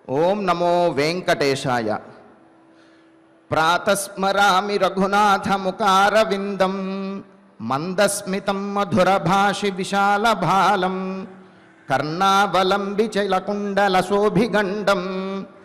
ఓం నమో వెంకటేశాయ ప్రాతస్మరామి రఘునాథముకారవిందం మందస్మితం మధురభాషి విశాలభాలం కర్ణావలంబిచలకుండలశోభిగండం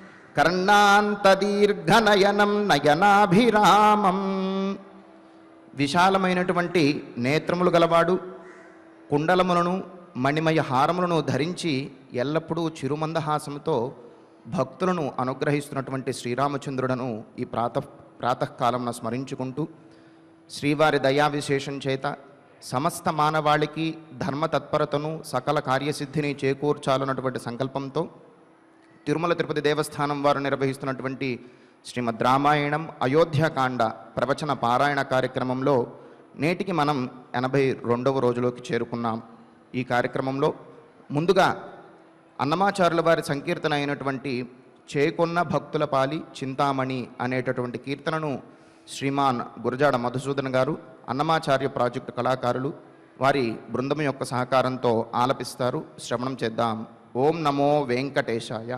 కర్ణాంతదీర్ఘనయనం నయనాభిరామం విశాలమైనటువంటి నేత్రములు గలవాడు కుండలములను మణిమయ హారములను ధరించి ఎల్లప్పుడూ చిరుమందహాసముతో భక్తులను అనుగ్రహిస్తున్నటువంటి శ్రీరామచంద్రుడను ఈ ప్రాత ప్రాతకాలంలో స్మరించుకుంటూ శ్రీవారి దయా విశేషం చేత సమస్త మానవాళికి ధర్మ తత్పరతను సకల కార్యసిద్ధిని చేకూర్చాలన్నటువంటి సంకల్పంతో తిరుమల తిరుపతి దేవస్థానం వారు నిర్వహిస్తున్నటువంటి శ్రీమద్ రామాయణం అయోధ్యకాండ ప్రవచన పారాయణ కార్యక్రమంలో నేటికి మనం ఎనభై రెండవ రోజులోకి చేరుకున్నాం ఈ కార్యక్రమంలో ముందుగా అన్నమాచారుల వారి సంకీర్తన అయినటువంటి చేకొన్న భక్తుల పాలి చింతామణి అనేటటువంటి కీర్తనను శ్రీమాన్ గురజాడ మధుసూదన్ గారు అన్నమాచార్య ప్రాజెక్టు కళాకారులు వారి బృందం యొక్క సహకారంతో ఆలపిస్తారు శ్రవణం చేద్దాం ఓం నమో వెంకటేశాయ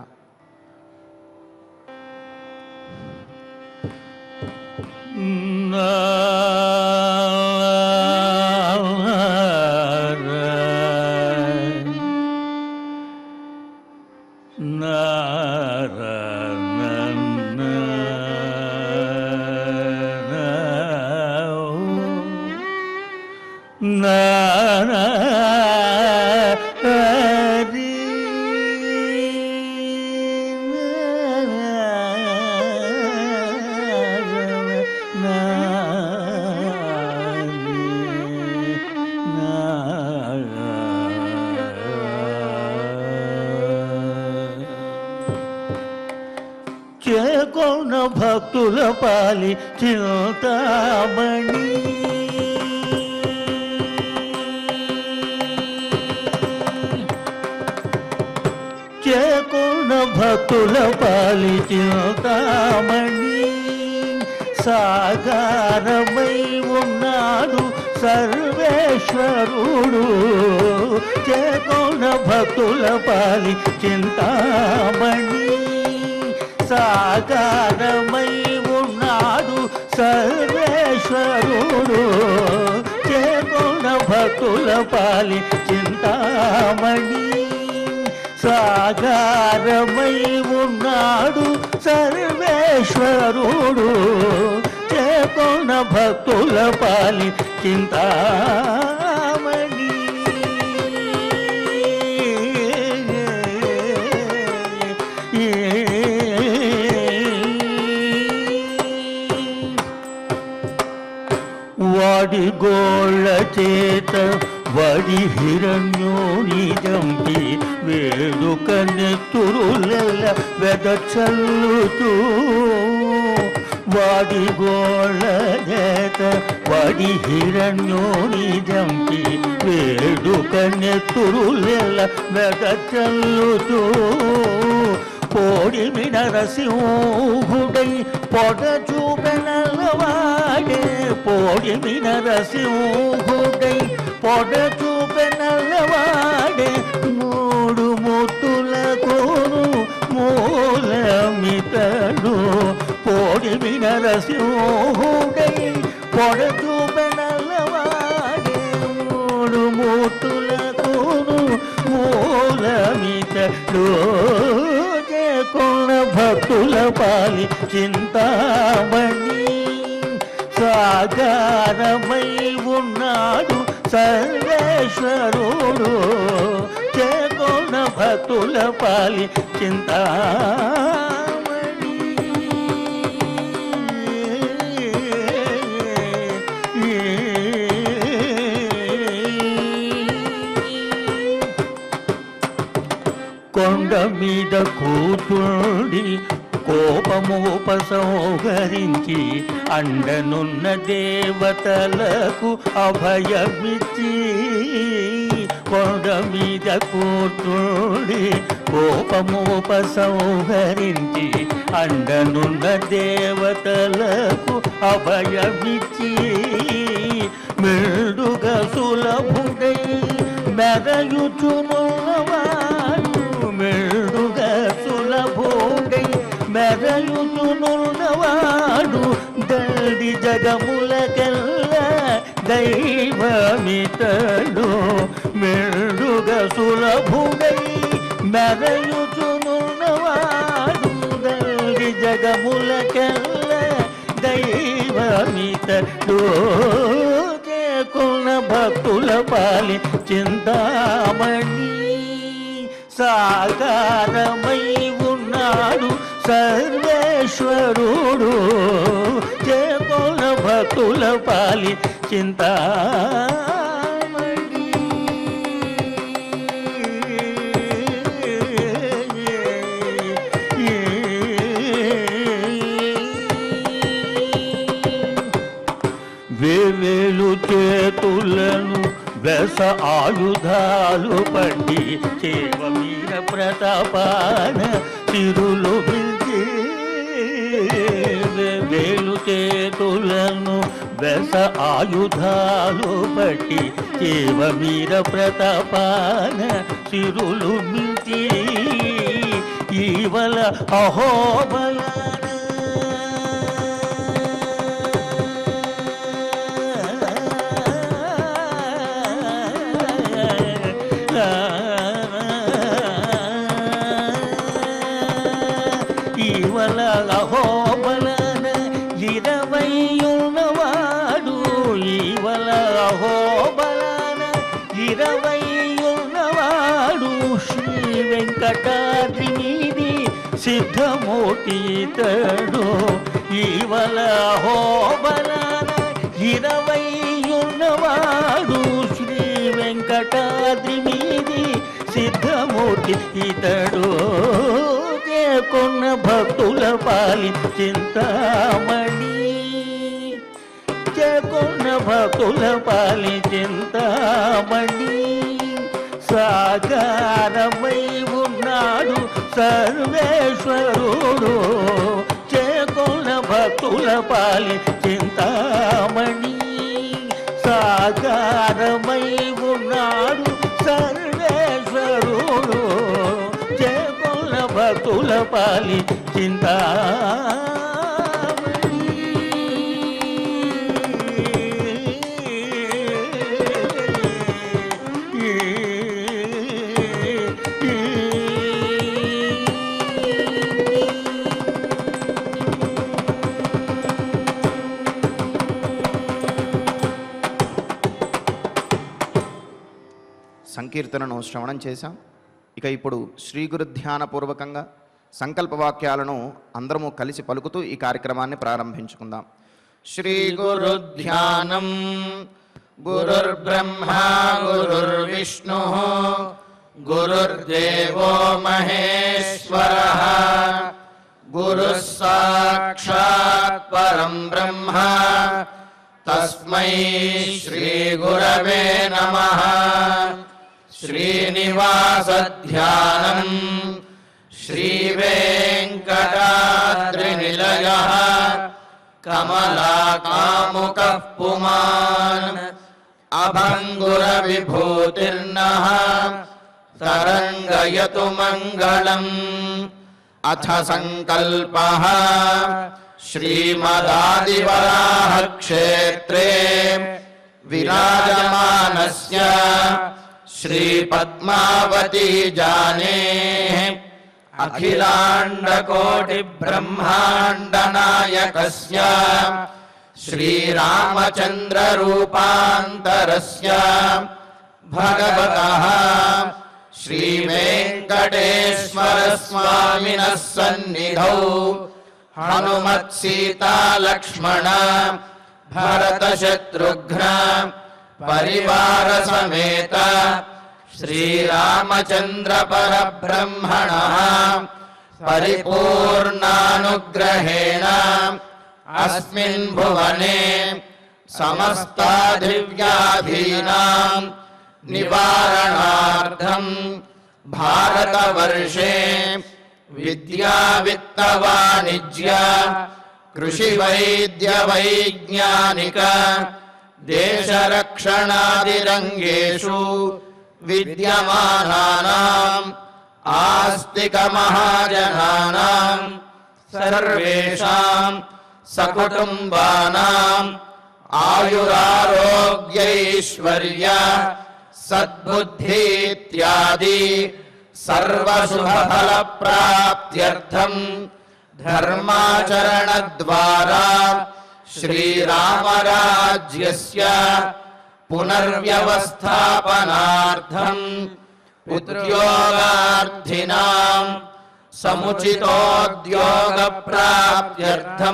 చేకొన్న భక్తుల పాలి చింతామణి చేకొన్న భక్తుల పాలి చింతామణి సాగారమై ఉన్నాడు సర్వేశ్వరుడు చేకొన్న భక్తుల పాలి చింతామణి సాగారమై ఉన్నాడు సర్వేశ్వరుడు చేకొన్న భక్తుల పాలి చింతామణి సాగారమై ఉన్నాడు సర్వేశ్వరుడు చేకొన్న భక్తుల పాలి చింతామణి వాడి గోళ్ళ చేత వడి హిరణ్యోని జంపి వేడుక నెత్తురులెల్ల వెదచల్లుతూ వాడి గోళ్ళ చేత వడి హిరణ్యోని జంపి వేడుక నెత్తురులెల్ల వెదచల్లుతూ కోడిమి నరసింహుడై పొడ చూపెనల్లవాడే పోడిమి నరసింహుడై పొడ చూపెనల్లవాడే మూడు ముత్తులకును మూలమితడు పోడిమి నరసింహుడై పొడ చూపెనల్లవాడే మూడు మూతులకును మూలమితడు చేకున్న భక్తుల పాలి చింతామణి సాగారమై ఉన్నాడు సర్వేశ్వరుడు చేకున్న భక్తుల పాలి చింతామణి కొండ మీద కూతుడి కోపమోపసంహరించి అండనున్న దేవతలకు అభయమిచ్చి కొండ మీద కూతుడి కోపమోపసంహరించి అండనున్న దేవతలకు అభయమిచ్చి మెడుగా సులభుడై మెదయుచునున్నవాడు మెడుగా సులభుడై దండి జగములకెల్ల దైవమితడు మెరుగ సులభుడై మెరయుచునున్నవాడు దండి జగములకెల్ల దైవమితడు చేకున్న భక్తుల పాలి చింతామణి సాకారమై ఉన్నాడు సర్వేశ్వరుడు చేకొల భక్తుల పాలి చింతామణి వేవేలు చేతులను వెస ఆయుధాలు పట్టి చేవ మీర ప్రతాపాన తిరులు పిలిచి వేలు చేతులను వెస ఆయుధాలు పట్టి చేవ మీర ప్రతాపాన తిరులు మిల్చి ఈవల ఈవల అహోబలన ఇరవై ఉన్నవాడు ఈవల అహోబలన ఇరవై ఉన్నవాడు శ్రీ వెంకటాద్రి మీది సిద్ధమూర్తి ఇతడు ఈవల అహోబలన ఇరవై ఉన్నవాడు శ్రీ వెంకటాద్రి మీది సిద్ధమూర్తి ఇతడు చేకొన్న భక్తుల పాలి చింతామణి చేకొన్న భక్తుల పాలి చింతామణి సాగారమై ఉన్నాడు సర్వేశ్వరుడు చేకొన్న భక్తుల పాలి చింతామణి సాగారమై ఉన్నాడు సర్వేశ్వరుడు చేకొన్న భక్తుల పాలి సంకీర్తనను శ్రవణం చేశాం ఇక ఇప్పుడు శ్రీ గురు ధ్యానపూర్వకంగా సంకల్ప వాక్యాలను అందరము కలిసి పలుకుతూ ఈ కార్యక్రమాన్ని ప్రారంభించుకుందాం శ్రీ గురు ధ్యానం గురుర్బ్రహ్మా గురుర్విష్ణు గురుర్దేవో మహేశ్వర గురు సాక్షాత్ పరం బ్రహ్మ తస్మై శ్రీ గురవే నమః శ్రీనివాసధ్యానం శ్రీవేङ्कटाद्रिनिलयः कमलाकामुकः पुमान् अभङ्गुरविभूतिर्नः तरङ्गयतु मङ्गलम् अथ सङ्कल्पः श्रीमदादिवराहक्षेत्रे विराजमानस्य श्रीपद्मावती जानेः अखिलाण्डकोटिब्रह्माण्डनायकस्य श्रीरामचन्द्ररूपान्तरस्य भगवतः श्रीवेङ्कटेश्वरस्वामिनः सन्निधौ हनुमत्सीतालक्ष्मण भरतशत्रुघ्न परिवारसमेत श्रीरामचन्द्रपरब्रह्मणः परिपूर्णानुग्रहेण अस्मिन् भुवने समस्ताधिव्याधीनां निवारणार्थम् भारतवर्षे विद्यावित्तवाणिज्य कृषिवैद्यवैज्ञानिक देशरक्षणादिरङ्गेषु विद्यमानानाम् आस्तिकमहाजनानाम् सर्वेषाम् సకుటుంబానాం ఆయురారోగ్యైశ్వర్య సద్బుద్ధీత్యాది సర్వశుభఫల ప్రాప్త్యర్థం ధర్మాచరణ ద్వారా శ్రీరామరాజ్యస్య పునర్వ్యవస్థాపనార్థం ఉద్యోగార్థినాం సముచితోద్యోగ ప్రాప్త్యర్థం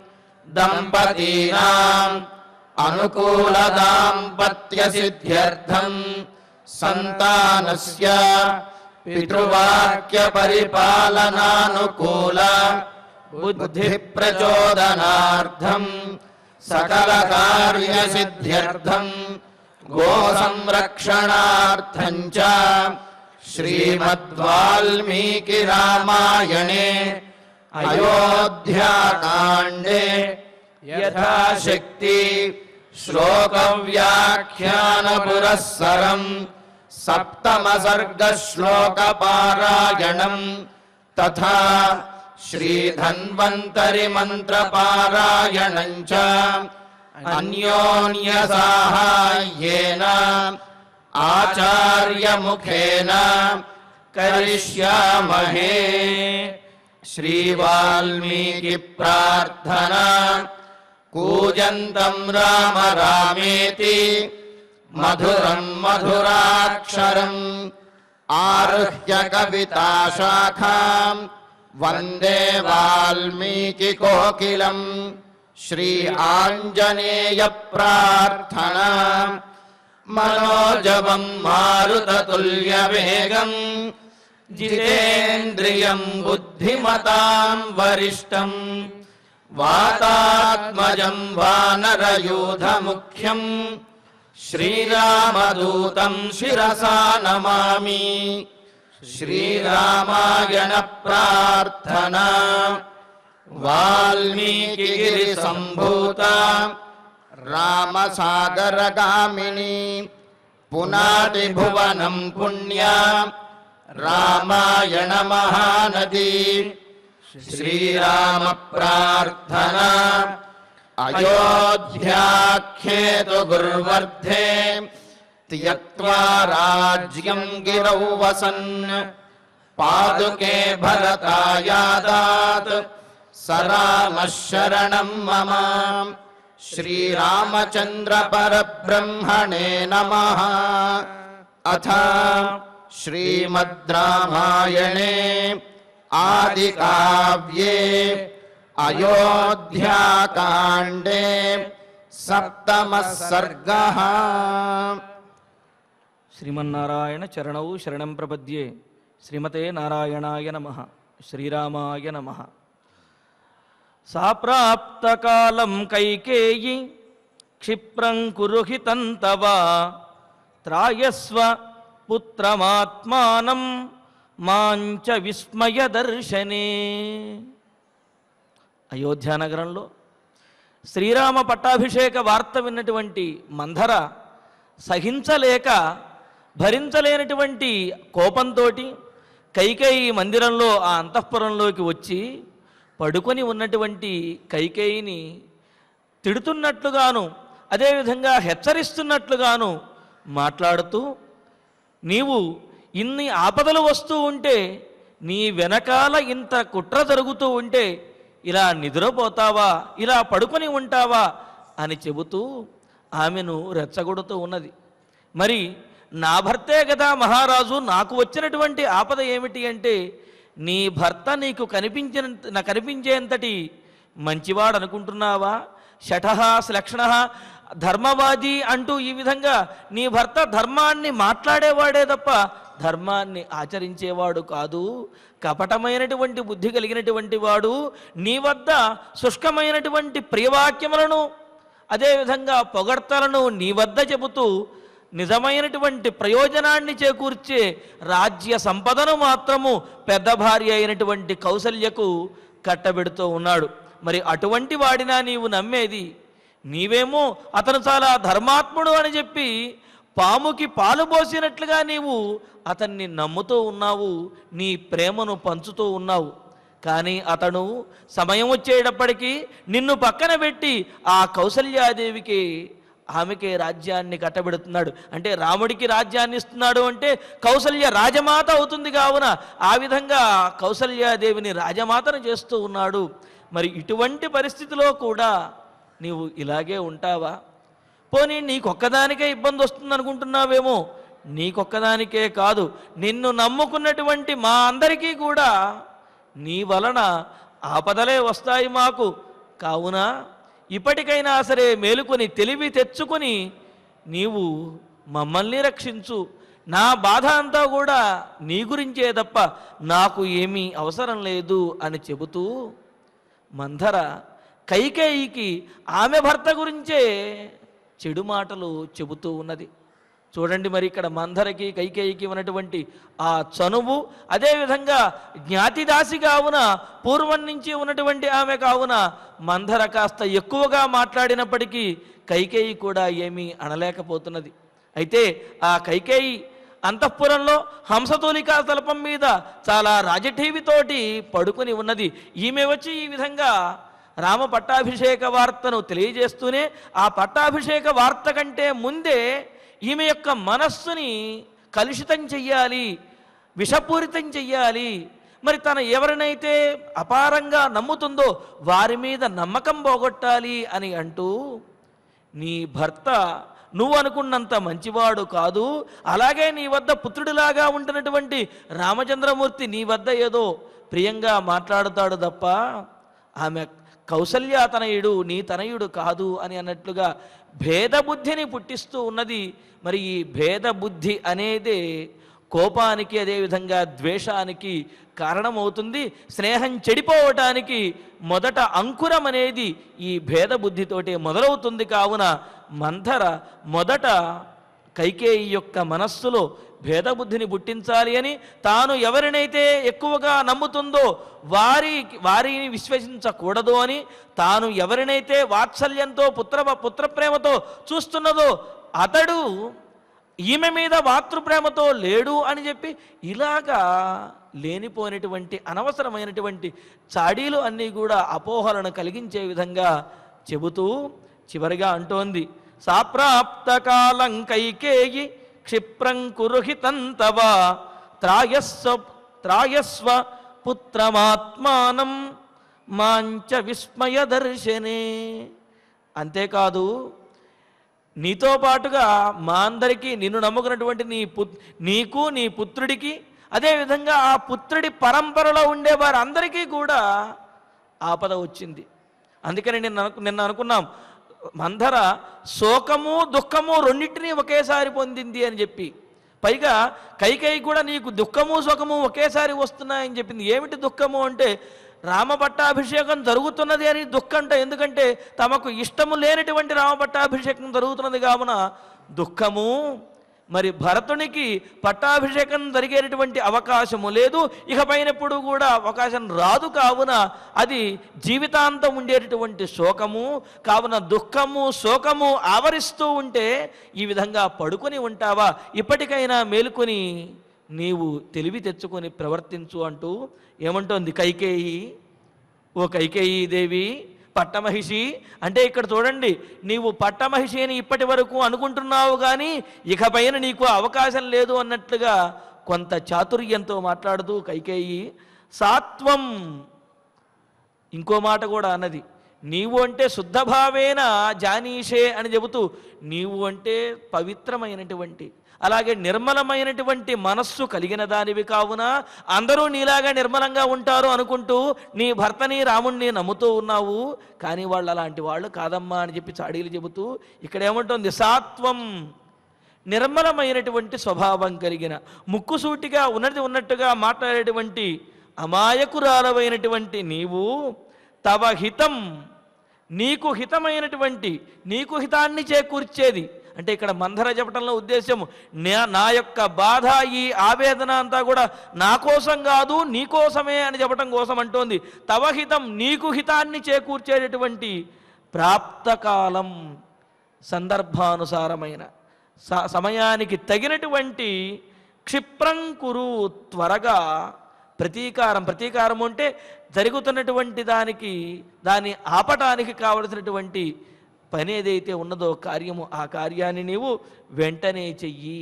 దంపతీనాం అనుకూల దాంపత్య సిద్ధ్యర్థం సంతానస్య పితృవాక్య పరిపాలనానుకూల బుద్ధి ప్రచోదనార్థం సకల కార్య సిద్ధ్యర్థం గో సంరక్షణార్థం చ శ్రీమద్వాల్మీకి రామాయణే అయోధ్యాకాండే యథాశక్తి శ్లోక వ్యాఖ్యాన పురస్సరం సప్తమ సర్గ శ్లోక పారాయణం తథా శ్రీధన్వంతరి మంత్ర పారాయణం చ అన్యోన్య సాహాయ్యేన ఆచార్య ముఖేన కరిష్యామహే శ్రీ వాల్మీకి ప్రార్థన కూజంతం రామ రామేతి మధురం మధురాక్షరం ఆరుహ్య కవితా శాఖాం వందే వాల్మీకి కోకిలం శ్రీ ఆంజనేయ ప్రార్థన మనోజవం మారుతతుల్య వేగం జితేంద్రియం బుద్ధిమతాం వరిష్టం వాతాత్మజం వానరయూధముఖ్యం శ్రీరామదూతం శిరసా నమామి శ్రీరామాయణ ప్రార్థనా వాల్మీకిగిరి సంభూత రామసాగరగామిని పునాది భువనం పుణ్య రామాయణ మహానది శ్రీరామ ప్రార్థన అయోధ్యాఖ్యేతు గుర్వర్ధే త్యక్వా రాజ్యం గిరౌ వసన్ పాదుకే భరతాయాదాత్ సరామశరణం మమ శ్రీరామచంద్ర పరబ్రహ్మణే నమ అథ శ్రీమద్ రామాయణే ఆది కావ్యే అయోధ్యాకాండే సప్తమ సర్గ శ్రీమన్నారాయణ చరణౌ శరణం ప్రపద్యే శ్రీమతే నారాయణాయ నమ శ్రీరామాయ నమ సాప్రాప్తకాలం కైకేయి క్షిప్రం కురుహితం తవ త్రాయస్వ పుత్రమాత్మానం మాంచ విస్మయ దర్శనే అయోధ్యానగరంలో శ్రీరామ పట్టాభిషేక వార్త విన్నటువంటి మంధర సహించలేక భరించలేనటువంటి కోపంతో కైకేయి మందిరంలో ఆ అంతఃపురంలోకి వచ్చి పడుకొని ఉన్నటువంటి కైకేయిని తిడుతున్నట్లుగాను అదేవిధంగా హెచ్చరిస్తున్నట్లుగాను మాట్లాడుతూ నీవు ఇన్ని ఆపదలు వస్తూ ఉంటే నీ వెనకాల ఇంత కుట్ర జరుగుతూ ఉంటే ఇలా నిద్రపోతావా ఇలా పడుకొని ఉంటావా అని చెబుతూ ఆమెను రెచ్చగొడుతూ ఉన్నది మరి నా భర్తే కదా మహారాజు నాకు వచ్చినటువంటి ఆపద ఏమిటి అంటే నీ భర్త నీకు కనిపించిన నా కనిపించేంతటి మంచివాడు అనుకుంటున్నావా శఠహ శ్లక్షణ ధర్మవాది అంటూ ఈ విధంగా నీ భర్త ధర్మాన్ని మాట్లాడేవాడే తప్ప ధర్మాన్ని ఆచరించేవాడు కాదు కపటమైనటువంటి బుద్ధి కలిగినటువంటి వాడు నీ వద్ద శుష్కమైనటువంటి ప్రియవాక్యములను అదేవిధంగా పొగడ్తలను నీ వద్ద చెబుతూ నిజమైనటువంటి ప్రయోజనాన్ని చేకూర్చే రాజ్య సంపదను మాత్రము పెద్ద భార్య అయినటువంటి కౌసల్యకు కట్టబెడుతూ ఉన్నాడు మరి అటువంటి వాడినా నీవు నమ్మేది నీవేమో అతను చాలా ధర్మాత్ముడు అని చెప్పి పాముకి పాలు పోసినట్లుగా నీవు అతన్ని నమ్ముతూ ఉన్నావు నీ ప్రేమను పంచుతూ ఉన్నావు కానీ అతను సమయం వచ్చేటప్పటికీ నిన్ను పక్కన పెట్టి ఆ కౌసల్యాదేవికి ఆమెకే రాజ్యాన్ని కట్టబెడుతున్నాడు అంటే రాముడికి రాజ్యాన్ని ఇస్తున్నాడు అంటే కౌసల్య రాజమాత అవుతుంది కావున ఆ విధంగా కౌసల్యాదేవిని రాజమాతను చేస్తూ ఉన్నాడు మరి ఇటువంటి పరిస్థితిలో కూడా నీవు ఇలాగే ఉంటావా పోనీ నీకొక్కదానికే ఇబ్బంది వస్తుంది అనుకుంటున్నావేమో నీకొక్కదానికే కాదు నిన్ను నమ్ముకున్నటువంటి మా అందరికీ కూడా నీ వలన ఆపదలే వస్తాయి మాకు కావున ఇప్పటికైనా సరే మేలుకొని తెలివి తెచ్చుకొని నీవు మమ్మల్ని రక్షించు నా బాధ అంతా కూడా నీ గురించే తప్ప నాకు ఏమీ అవసరం లేదు అని చెబుతూ మంధర కైకేయికి ఆమె భర్త గురించే చెడు మాటలు చెబుతూ ఉన్నది చూడండి మరి ఇక్కడ మంధరకి కైకేయికి ఉన్నటువంటి ఆ చనువు అదేవిధంగా జ్ఞాతిదాసి కావున పూర్వం నుంచి ఉన్నటువంటి ఆమె కావున మంధర కాస్త ఎక్కువగా మాట్లాడినప్పటికీ కైకేయి కూడా ఏమీ అనలేకపోతున్నది అయితే ఆ కైకేయి అంతఃపురంలో హంసతూలికా తలపం మీద చాలా రాజఠీవితోటి పడుకుని ఉన్నది ఈమె వచ్చి ఈ విధంగా రామ పట్టాభిషేక వార్తను తెలియజేస్తూనే ఆ పట్టాభిషేక వార్త కంటే ముందే ఈమె యొక్క మనస్సుని కలుషితం చెయ్యాలి విషపూరితం చెయ్యాలి మరి తన ఎవరినైతే అపారంగా నమ్ముతుందో వారి మీద నమ్మకం పోగొట్టాలి అని అంటూ నీ భర్త నువ్వు అనుకున్నంత మంచివాడు కాదు అలాగే నీ వద్ద పుత్రుడిలాగా ఉంటున్నటువంటి రామచంద్రమూర్తి నీ వద్ద ఏదో ప్రియంగా మాట్లాడుతాడు తప్ప ఆమె కౌసల్య తనయుడు నీ తనయుడు కాదు అని అన్నట్లుగా భేదబుద్ధిని పుట్టిస్తూ ఉన్నది మరి ఈ భేదబుద్ధి అనేదే కోపానికి అదేవిధంగా ద్వేషానికి కారణమవుతుంది స్నేహం చెడిపోవటానికి మొదట అంకురం అనేది ఈ భేద బుద్ధితోటే మొదలవుతుంది కావున మంథర మొదట కైకేయి యొక్క మనస్సులో భేదబుద్ధిని పుట్టించాలి అని తాను ఎవరినైతే ఎక్కువగా నమ్ముతుందో వారి వారిని విశ్వసించకూడదు అని తాను ఎవరినైతే వాత్సల్యంతో పుత్ర పుత్రప్రేమతో చూస్తున్నదో అతడు ఈమె మీద మాతృప్రేమతో లేడు అని చెప్పి ఇలాగా లేనిపోయినటువంటి అనవసరమైనటువంటి చాడీలు అన్నీ కూడా అపోహలను కలిగించే విధంగా చెబుతూ చివరిగా అంటోంది సాప్రాప్త కాలం కైకేయి క్షిప్రం కురుహితంతవ త్రాయస్వ త్రాయస్వ పుత్రమాత్మానం మాంచ విస్మయ దర్శనే అంతేకాదు నీతో పాటుగా మా అందరికీ నిన్ను నమ్ముకున్నటువంటి నీ పుత్ నీకు నీ పుత్రుడికి అదేవిధంగా ఆ పుత్రుడి పరంపరలో ఉండే వారందరికీ కూడా ఆపద వచ్చింది అందుకని నిన్న అనుకు- నిన్న అనుకున్నాం మందర శోకము దుఃఖము రెండింటినీ ఒకేసారి పొందింది అని చెప్పి పైగా కైకేయి కూడా నీకు దుఃఖము సుఖము ఒకేసారి వస్తున్నాయని చెప్పింది ఏమిటి దుఃఖము అంటే రామ పట్టాభిషేకం జరుగుతున్నది అని దుఃఖంట ఎందుకంటే తమకు ఇష్టము లేనటువంటి రామ పట్టాభిషేకం జరుగుతున్నది కావున దుఃఖము మరి భరతునికి పట్టాభిషేకం జరిగేటటువంటి అవకాశము లేదు ఇక పైనప్పుడు కూడా అవకాశం రాదు కావున అది జీవితాంతం ఉండేటటువంటి శోకము కావున దుఃఖము శోకము ఆవరిస్తూ ఉంటే ఈ విధంగా పడుకొని ఉంటావా ఇప్పటికైనా మేలుకొని నీవు తెలివి తెచ్చుకొని ప్రవర్తించు అంటూ ఏమంటోంది కైకేయి ఓ కైకేయి దేవి పట్టమహిషి అంటే ఇక్కడ చూడండి నీవు పట్టమహిషి అని ఇప్పటి వరకు అనుకుంటున్నావు కానీ ఇకపైన నీకు అవకాశం లేదు అన్నట్లుగా కొంత చాతుర్యంతో మాట్లాడుతూ కైకేయి సాత్వం ఇంకో మాట కూడా అన్నది నీవు అంటే శుద్ధభావేన జానీషే అని చెబుతూ నీవు అంటే పవిత్రమైనటువంటి అలాగే నిర్మలమైనటువంటి మనస్సు కలిగిన దానివి కావున అందరూ నీలాగా నిర్మలంగా ఉంటారు అనుకుంటూ నీ భర్తని రాముణ్ణి నమ్ముతూ ఉన్నావు కానీ వాళ్ళు అలాంటి వాళ్ళు కాదమ్మా అని చెప్పి చాడీలు చెబుతూ ఇక్కడ ఏమంటుంది సాత్వం నిర్మలమైనటువంటి స్వభావం కలిగిన ముక్కుసూటిగా ఉన్నది ఉన్నట్టుగా మాట్లాడేటువంటి అమాయకురాలమైనటువంటి నీవు తవ హితం నీకు హితమైనటువంటి నీకు హితాన్ని చేకూర్చేది అంటే ఇక్కడ మందర చెప్పడంలో ఉద్దేశం నా నా యొక్క బాధ ఈ ఆవేదన అంతా కూడా నా కోసం కాదు నీ కోసమే అని చెప్పడం కోసం అంటోంది తవ హితం నీకు హితాన్ని చేకూర్చేటటువంటి ప్రాప్తకాలం సందర్భానుసారమైన స- సమయానికి తగినటువంటి క్షిప్రం కురు త్వరగా ప్రతీకారం ప్రతీకారం అంటే జరుగుతున్నటువంటి దానికి దాన్ని ఆపటానికి కావలసినటువంటి పని ఏదైతే ఉన్నదో కార్యము ఆ కార్యాన్ని నీవు వెంటనే చెయ్యి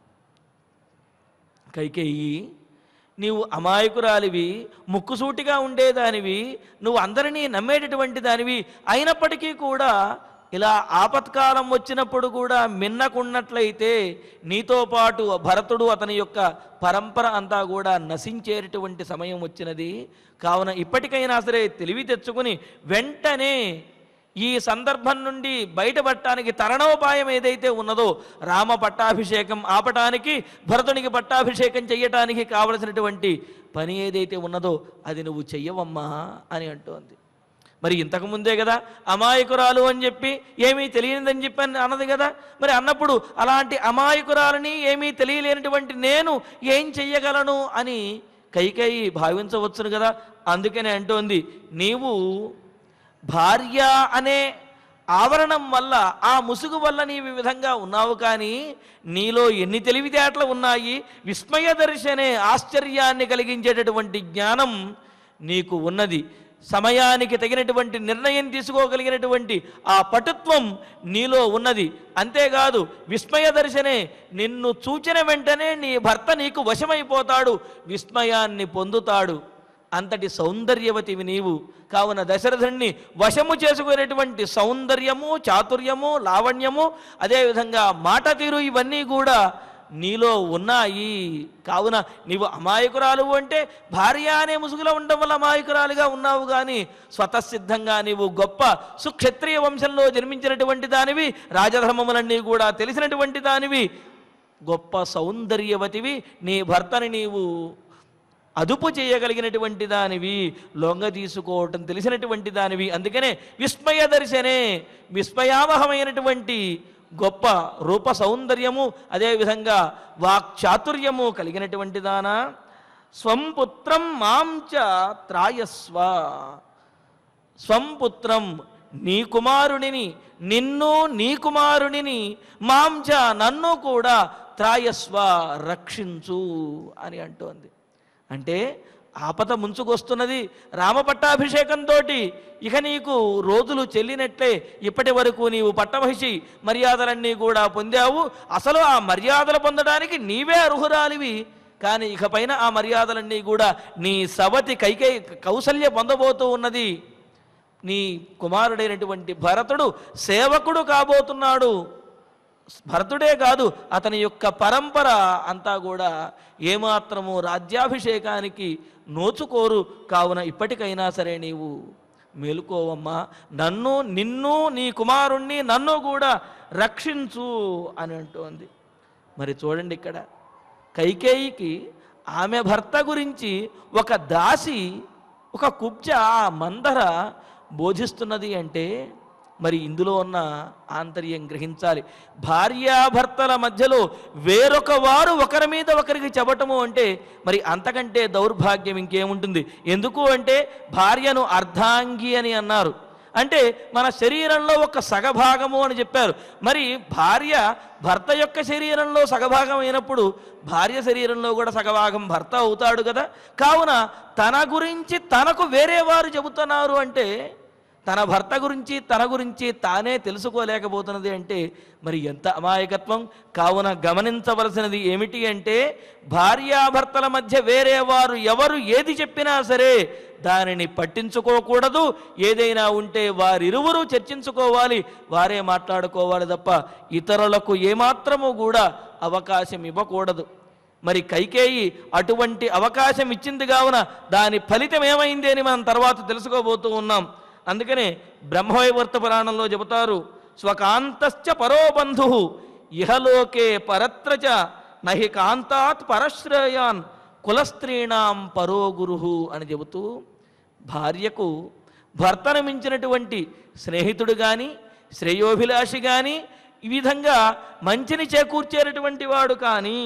కైకేయి నీవు అమాయకురాలివి ముక్కుసూటిగా ఉండేదానివి నువ్వు అందరినీ నమ్మేటటువంటి దానివి అయినప్పటికీ కూడా ఇలా ఆపత్కాలం వచ్చినప్పుడు కూడా మిన్నకున్నట్లయితే నీతో పాటు భరతుడు అతని యొక్క పరంపర అంతా కూడా నశించేటటువంటి సమయం వచ్చినది కావున ఇప్పటికైనా సరే తెలివి తెచ్చుకుని వెంటనే ఈ సందర్భం నుండి బయటపడటానికి తరణోపాయం ఏదైతే ఉన్నదో రామ పట్టాభిషేకం ఆపటానికి భరతునికి పట్టాభిషేకం చెయ్యటానికి కావలసినటువంటి పని ఏదైతే ఉన్నదో అది నువ్వు చెయ్యవమ్మా అని అంటోంది మరి ఇంతకు ముందే కదా అమాయకురాలు అని చెప్పి ఏమీ తెలియనిదని చెప్పి అని అన్నది కదా మరి అన్నప్పుడు అలాంటి అమాయకురాలని ఏమీ తెలియలేనటువంటి నేను ఏం చెయ్యగలను అని కైకేయి భావించవచ్చును కదా అందుకనే అంటోంది నీవు భార్య అనే ఆవరణం వల్ల ఆ ముసుగు వల్ల నీవు ఈ విధంగా ఉన్నావు కానీ నీలో ఎన్ని తెలివితేటలు ఉన్నాయి విస్మయ దర్శనే ఆశ్చర్యాన్ని కలిగించేటటువంటి జ్ఞానం నీకు ఉన్నది సమయానికి తగినటువంటి నిర్ణయం తీసుకోగలిగినటువంటి ఆ పటుత్వం నీలో ఉన్నది అంతేకాదు విస్మయ దర్శనే నిన్ను చూచిన వెంటనే నీ భర్త నీకు వశమైపోతాడు విస్మయాన్ని పొందుతాడు అంతటి సౌందర్యవతివి నీవు కావున దశరథుణ్ణి వశము చేసుకునేటువంటి సౌందర్యము చాతుర్యము లావణ్యము అదేవిధంగా మాట తీరు ఇవన్నీ కూడా నీలో ఉన్నాయి కావున నీవు అమాయకురాలు అంటే భార్య అనే ముసుగులో ఉండడం వల్ల అమాయకురాలుగా ఉన్నావు కానీ స్వతసిద్ధంగా నీవు గొప్ప సుక్షత్రియ వంశంలో జన్మించినటువంటి దానివి రాజధర్మములన్నీ కూడా తెలిసినటువంటి దానివి గొప్ప సౌందర్యవతివి నీ భర్తని నీవు అదుపు చేయగలిగినటువంటి దానివి లొంగ తీసుకోవటం తెలిసినటువంటి దానివి అందుకనే విస్మయ దర్శనే విస్మయావహమైనటువంటి గొప్ప రూప సౌందర్యము అదేవిధంగా వాక్చాతుర్యము కలిగినటువంటి దానా స్వం పుత్రం మాంచ త్రాయస్వ స్వం పుత్రం నీ కుమారునిని నిన్ను నీ కుమారునిని మాంచ నన్ను కూడా త్రాయస్వ రక్షించు అని అంటోంది అంటే ఆపద ముంచుకొస్తున్నది రామ పట్టాభిషేకంతో ఇక నీకు రోజులు చెల్లినట్లే ఇప్పటి వరకు నీవు పట్టమహిషి మర్యాదలన్నీ కూడా పొందావు అసలు ఆ మర్యాదలు పొందడానికి నీవే అర్హురాలివి కానీ ఇకపైన ఆ మర్యాదలన్నీ కూడా నీ సవతి కైకై కౌసల్య పొందబోతూ ఉన్నది నీ కుమారుడైనటువంటి భరతుడు సేవకుడు కాబోతున్నాడు భరతుడే కాదు అతని యొక్క పరంపర అంతా కూడా ఏమాత్రము రాజ్యాభిషేకానికి నోచుకోరు కావున ఇప్పటికైనా సరే నీవు మేలుకోవమ్మా నన్ను నిన్ను నీ కుమారుణ్ణి నన్ను కూడా రక్షించు అని అంటోంది మరి చూడండి ఇక్కడ కైకేయికి ఆమె భర్త గురించి ఒక దాసి ఒక కుబ్జ ఆ మందర బోధిస్తున్నది అంటే మరి ఇందులో ఉన్న ఆంతర్యం గ్రహించాలి భార్యాభర్తల మధ్యలో వేరొక వారు ఒకరి మీద ఒకరికి చెప్పటము అంటే మరి అంతకంటే దౌర్భాగ్యం ఇంకేముంటుంది ఎందుకు అంటే భార్యను అర్ధాంగి అని అన్నారు అంటే మన శరీరంలో ఒక సగభాగము అని చెప్పారు మరి భార్య భర్త యొక్క శరీరంలో సగభాగం అయినప్పుడు భార్య శరీరంలో కూడా సగభాగం భర్త అవుతాడు కదా కావున తన గురించి తనకు వేరే వారు చెబుతున్నారు అంటే తన భర్త గురించి తన గురించి తానే తెలుసుకోలేకపోతున్నది అంటే మరి ఎంత అమాయకత్వం కావున గమనించవలసినది ఏమిటి అంటే భార్యాభర్తల మధ్య వేరే వారు ఎవరు ఏది చెప్పినా సరే దానిని పట్టించుకోకూడదు ఏదైనా ఉంటే వారిరువురు చర్చించుకోవాలి వారే మాట్లాడుకోవాలి తప్ప ఇతరులకు ఏమాత్రము కూడా అవకాశం ఇవ్వకూడదు మరి కైకేయి అటువంటి అవకాశం ఇచ్చింది కావున దాని ఫలితం ఏమైంది అని మనం తర్వాత తెలుసుకోబోతూ ఉన్నాం అందుకనే బ్రహ్మవైవర్త పురాణంలో చెబుతారు స్వకాంతశ్చ పరోబంధు ఇహలోకే పరత్రచ నహి కాంతాత్ పరశ్రేయాన్ కులస్త్రీణాం పరో గురు అని చెబుతూ భార్యకు భర్తను మించినటువంటి స్నేహితుడు కానీ శ్రేయోభిలాషి కానీ ఈ విధంగా మంచిని చేకూర్చేటటువంటి వాడు కానీ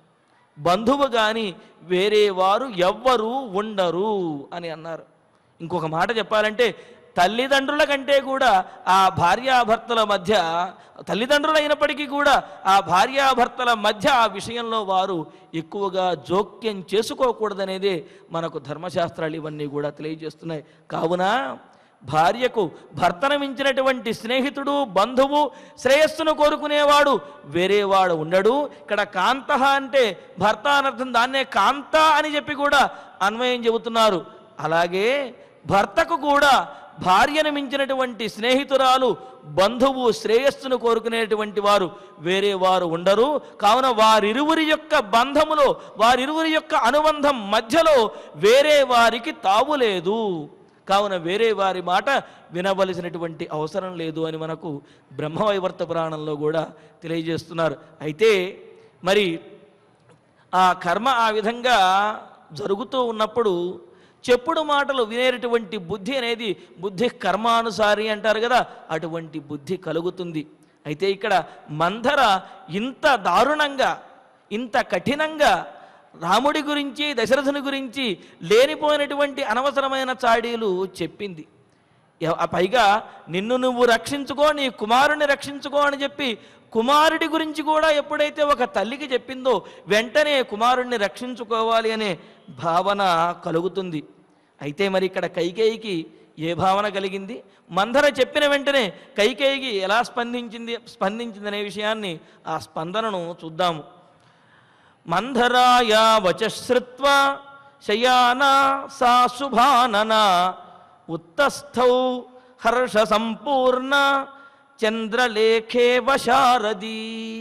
బంధువు కానీ వేరే వారు ఎవ్వరూ ఉండరు అని అన్నారు ఇంకొక మాట చెప్పాలంటే తల్లిదండ్రుల కంటే కూడా ఆ భార్యాభర్తల మధ్య తల్లిదండ్రులు అయినప్పటికీ కూడా ఆ భార్యాభర్తల మధ్య ఆ విషయంలో వారు ఎక్కువగా జోక్యం చేసుకోకూడదనేదే మనకు ధర్మశాస్త్రాలు ఇవన్నీ కూడా తెలియజేస్తున్నాయి కావున భార్యకు భర్తను మించినటువంటి స్నేహితుడు బంధువు శ్రేయస్సును కోరుకునేవాడు వేరేవాడు ఉండడు ఇక్కడ కాంత అంటే భర్త అనర్థం దాన్నే కాంత అని చెప్పి కూడా అన్వయం చెబుతున్నారు అలాగే భర్తకు కూడా భార్యను మించినటువంటి స్నేహితురాలు బంధువు శ్రేయస్సును కోరుకునేటువంటి వారు వేరే వారు ఉండరు కావున వారిరువురి యొక్క బంధములో వారిరువురి యొక్క అనుబంధం మధ్యలో వేరే వారికి తావు లేదు కావున వేరే వారి మాట వినవలసినటువంటి అవసరం లేదు అని మనకు బ్రహ్మవైవర్త పురాణంలో కూడా తెలియజేస్తున్నారు అయితే మరి ఆ కర్మ ఆ విధంగా జరుగుతూ ఉన్నప్పుడు చెప్పుడు మాటలు వినేటటువంటి బుద్ధి అనేది బుద్ధి కర్మానుసారి అంటారు కదా అటువంటి బుద్ధి కలుగుతుంది అయితే ఇక్కడ మంధర ఇంత దారుణంగా ఇంత కఠినంగా రాముడి గురించి దశరథుని గురించి లేనిపోయినటువంటి అనవసరమైన చాడీలు చెప్పింది ఎవ- ఆ పైగా నిన్ను నువ్వు రక్షించుకో నీ కుమారుని రక్షించుకో అని చెప్పి కుమారుడి గురించి కూడా ఎప్పుడైతే ఒక తల్లికి చెప్పిందో వెంటనే కుమారుణ్ణి రక్షించుకోవాలి అనే భావన కలుగుతుంది అయితే మరి ఇక్కడ కైకేయికి ఏ భావన కలిగింది మందర చెప్పిన వెంటనే కైకేయికి ఎలా స్పందించింది స్పందించింది అనే విషయాన్ని ఆ స్పందనను చూద్దాము మంధరాయ వచశ్రుత్వా శయానా సా శుభాననా ఉత్తస్థౌ హర్ష సంపూర్ణ చంద్రలేఖేవ శారదీ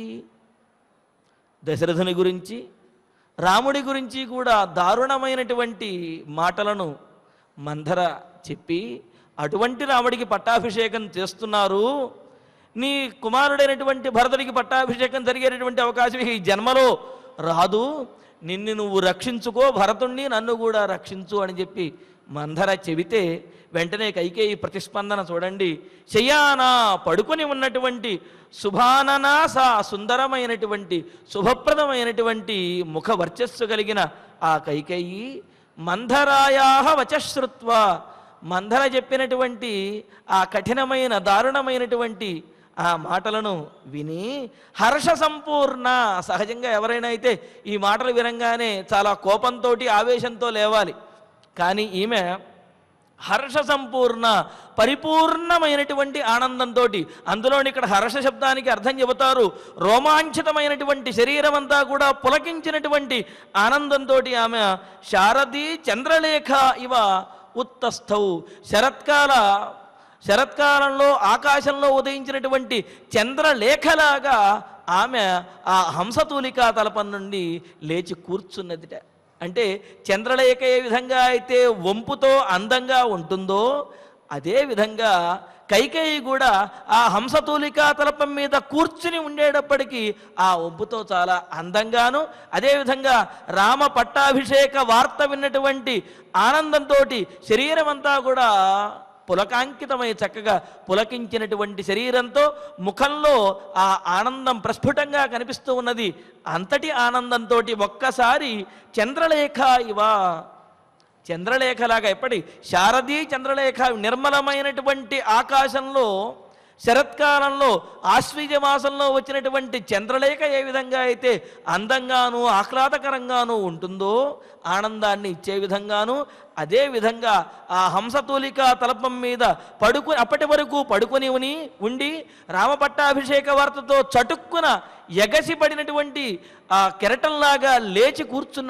దశరథుని గురించి రాముడి గురించి కూడా దారుణమైనటువంటి మాటలను మంధర చెప్పి అటువంటి రాముడికి పట్టాభిషేకం చేస్తున్నారు నీ కుమారుడైనటువంటి భరతుడికి పట్టాభిషేకం జరిగేటటువంటి అవకాశం ఈ జన్మలో రాదు నిన్ను నువ్వు రక్షించుకో భరతుణ్ణి నన్ను కూడా రక్షించు అని చెప్పి మంధర చెబితే వెంటనే కైకేయి ప్రతిస్పందన చూడండి శయానా పడుకొని ఉన్నటువంటి శుభాననా సా సుందరమైనటువంటి శుభప్రదమైనటువంటి ముఖ వర్చస్సు కలిగిన ఆ కైకేయి మంధరాయా వచశ్రుత్వ మంధర చెప్పినటువంటి ఆ కఠినమైన దారుణమైనటువంటి ఆ మాటలను విని హర్ష సంపూర్ణ సహజంగా ఎవరైనా అయితే ఈ మాటలు వినంగానే చాలా కోపంతో ఆవేశంతో లేవాలి కానీ ఈమె హర్ష సంపూర్ణ పరిపూర్ణమైనటువంటి ఆనందంతో అందులోని ఇక్కడ హర్ష శబ్దానికి అర్థం చెబుతారు రోమాంచితమైనటువంటి శరీరం అంతా కూడా పులకించినటువంటి ఆనందంతో ఆమె శారది చంద్రలేఖ ఇవ ఉత్తస్థౌ శరత్కాల శరత్కాలంలో ఆకాశంలో ఉదయించినటువంటి చంద్రలేఖలాగా ఆమె ఆ హంసతూలికా తలపం నుండి లేచి కూర్చున్నదిట అంటే చంద్రలేఖ ఏ విధంగా అయితే వంపుతో అందంగా ఉంటుందో అదే విధంగా కైకేయి కూడా ఆ హంసతూలికా తలపం మీద కూర్చుని ఉండేటప్పటికీ ఆ వంపుతో చాలా అందంగాను అదేవిధంగా రామ పట్టాభిషేక వార్త విన్నటువంటి ఆనందంతో శరీరం అంతా కూడా పులకాంకితమై చక్కగా పులకించినటువంటి శరీరంతో ముఖంలో ఆ ఆనందం ప్రస్ఫుటంగా కనిపిస్తూ ఉన్నది అంతటి ఆనందంతో ఒక్కసారి చంద్రలేఖ ఇవా చంద్రలేఖలాగా ఎప్పటి శారదీ చంద్రలేఖ నిర్మలమైనటువంటి ఆకాశంలో శరత్కాలంలో ఆశ్వీజ మాసంలో వచ్చినటువంటి చంద్రలేఖ ఏ విధంగా అయితే అందంగాను ఆహ్లాదకరంగాను ఉంటుందో ఆనందాన్ని ఇచ్చే విధంగాను అదే విధంగా ఆ హంసతూలిక తలపం మీద పడుకు అప్పటి వరకు పడుకొని ఉని ఉండి రామపట్టాభిషేక వార్తతో చటుక్కున ఎగసిపడినటువంటి ఆ కెరటంలాగా లేచి కూర్చున్న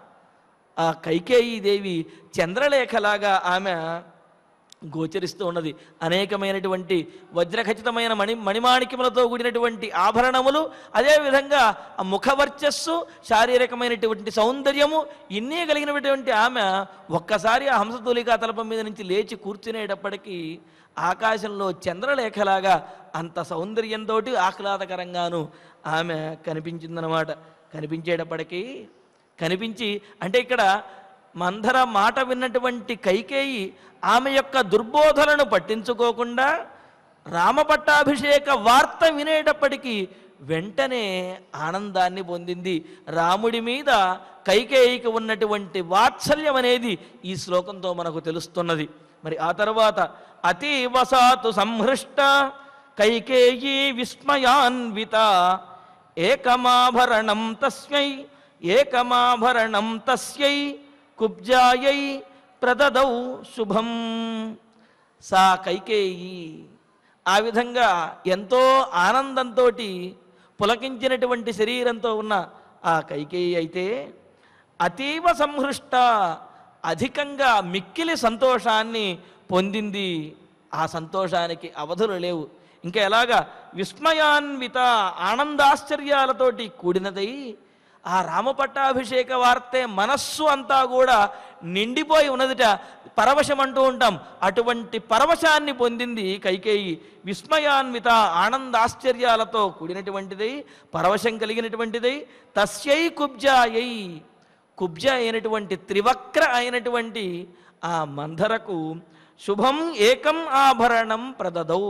ఆ కైకేయీ దేవి చంద్రలేఖలాగా ఆమె గోచరిస్తూ ఉన్నది అనేకమైనటువంటి వజ్రఖచితమైన మణి మణిమాణిక్యములతో కూడినటువంటి ఆభరణములు అదేవిధంగా ఆ ముఖవర్చస్సు శారీరకమైనటువంటి సౌందర్యము ఇన్నే కలిగినటువంటి ఆమె ఒక్కసారి ఆ హంసతూలికా తలపం మీద నుంచి లేచి కూర్చునేటప్పటికీ ఆకాశంలో చంద్రలేఖలాగా అంత సౌందర్యంతో ఆహ్లాదకరంగాను ఆమె కనిపించిందనమాట కనిపించేటప్పటికీ కనిపించి అంటే ఇక్కడ మంధర మాట విన్నటువంటి కైకేయి ఆమె యొక్క దుర్బోధనను పట్టించుకోకుండా రామపట్టాభిషేక వార్త వినేటప్పటికీ వెంటనే ఆనందాన్ని పొందింది రాముడి మీద కైకేయికి ఉన్నటువంటి వాత్సల్యం అనేది ఈ శ్లోకంతో మనకు తెలుస్తున్నది మరి ఆ తర్వాత అతీవసాతు సంహృష్ట కైకేయీ విస్మయాన్విత ఏకమాభరణం తస్మై ఏకమాభరణం తస్యై కుబ్జాయై ప్రదదౌ శుభం సా కైకేయి ఆ విధంగా ఎంతో ఆనందంతో పులకించినటువంటి శరీరంతో ఉన్న ఆ కైకేయి అయితే అతీవ సంహృష్ట అధికంగా మిక్కిలి సంతోషాన్ని పొందింది ఆ సంతోషానికి అవధులు లేవు ఇంకా ఎలాగా విస్మయాన్విత ఆనందాశ్చర్యాలతోటి కూడినదై ఆ రామపట్టాభిషేక వార్తే మనస్సు అంతా కూడా నిండిపోయి ఉన్నదిట పరవశం అంటూ ఉంటాం అటువంటి పరవశాన్ని పొందింది కైకేయి విస్మయాన్విత ఆనందాశ్చర్యాలతో కూడినటువంటిదై పరవశం కలిగినటువంటిదై తస్యై కుబ్జాయై కుబ్జ అయినటువంటి త్రివక్ర అయినటువంటి ఆ మంధరకు శుభం ఏకం ఆభరణం ప్రదదౌ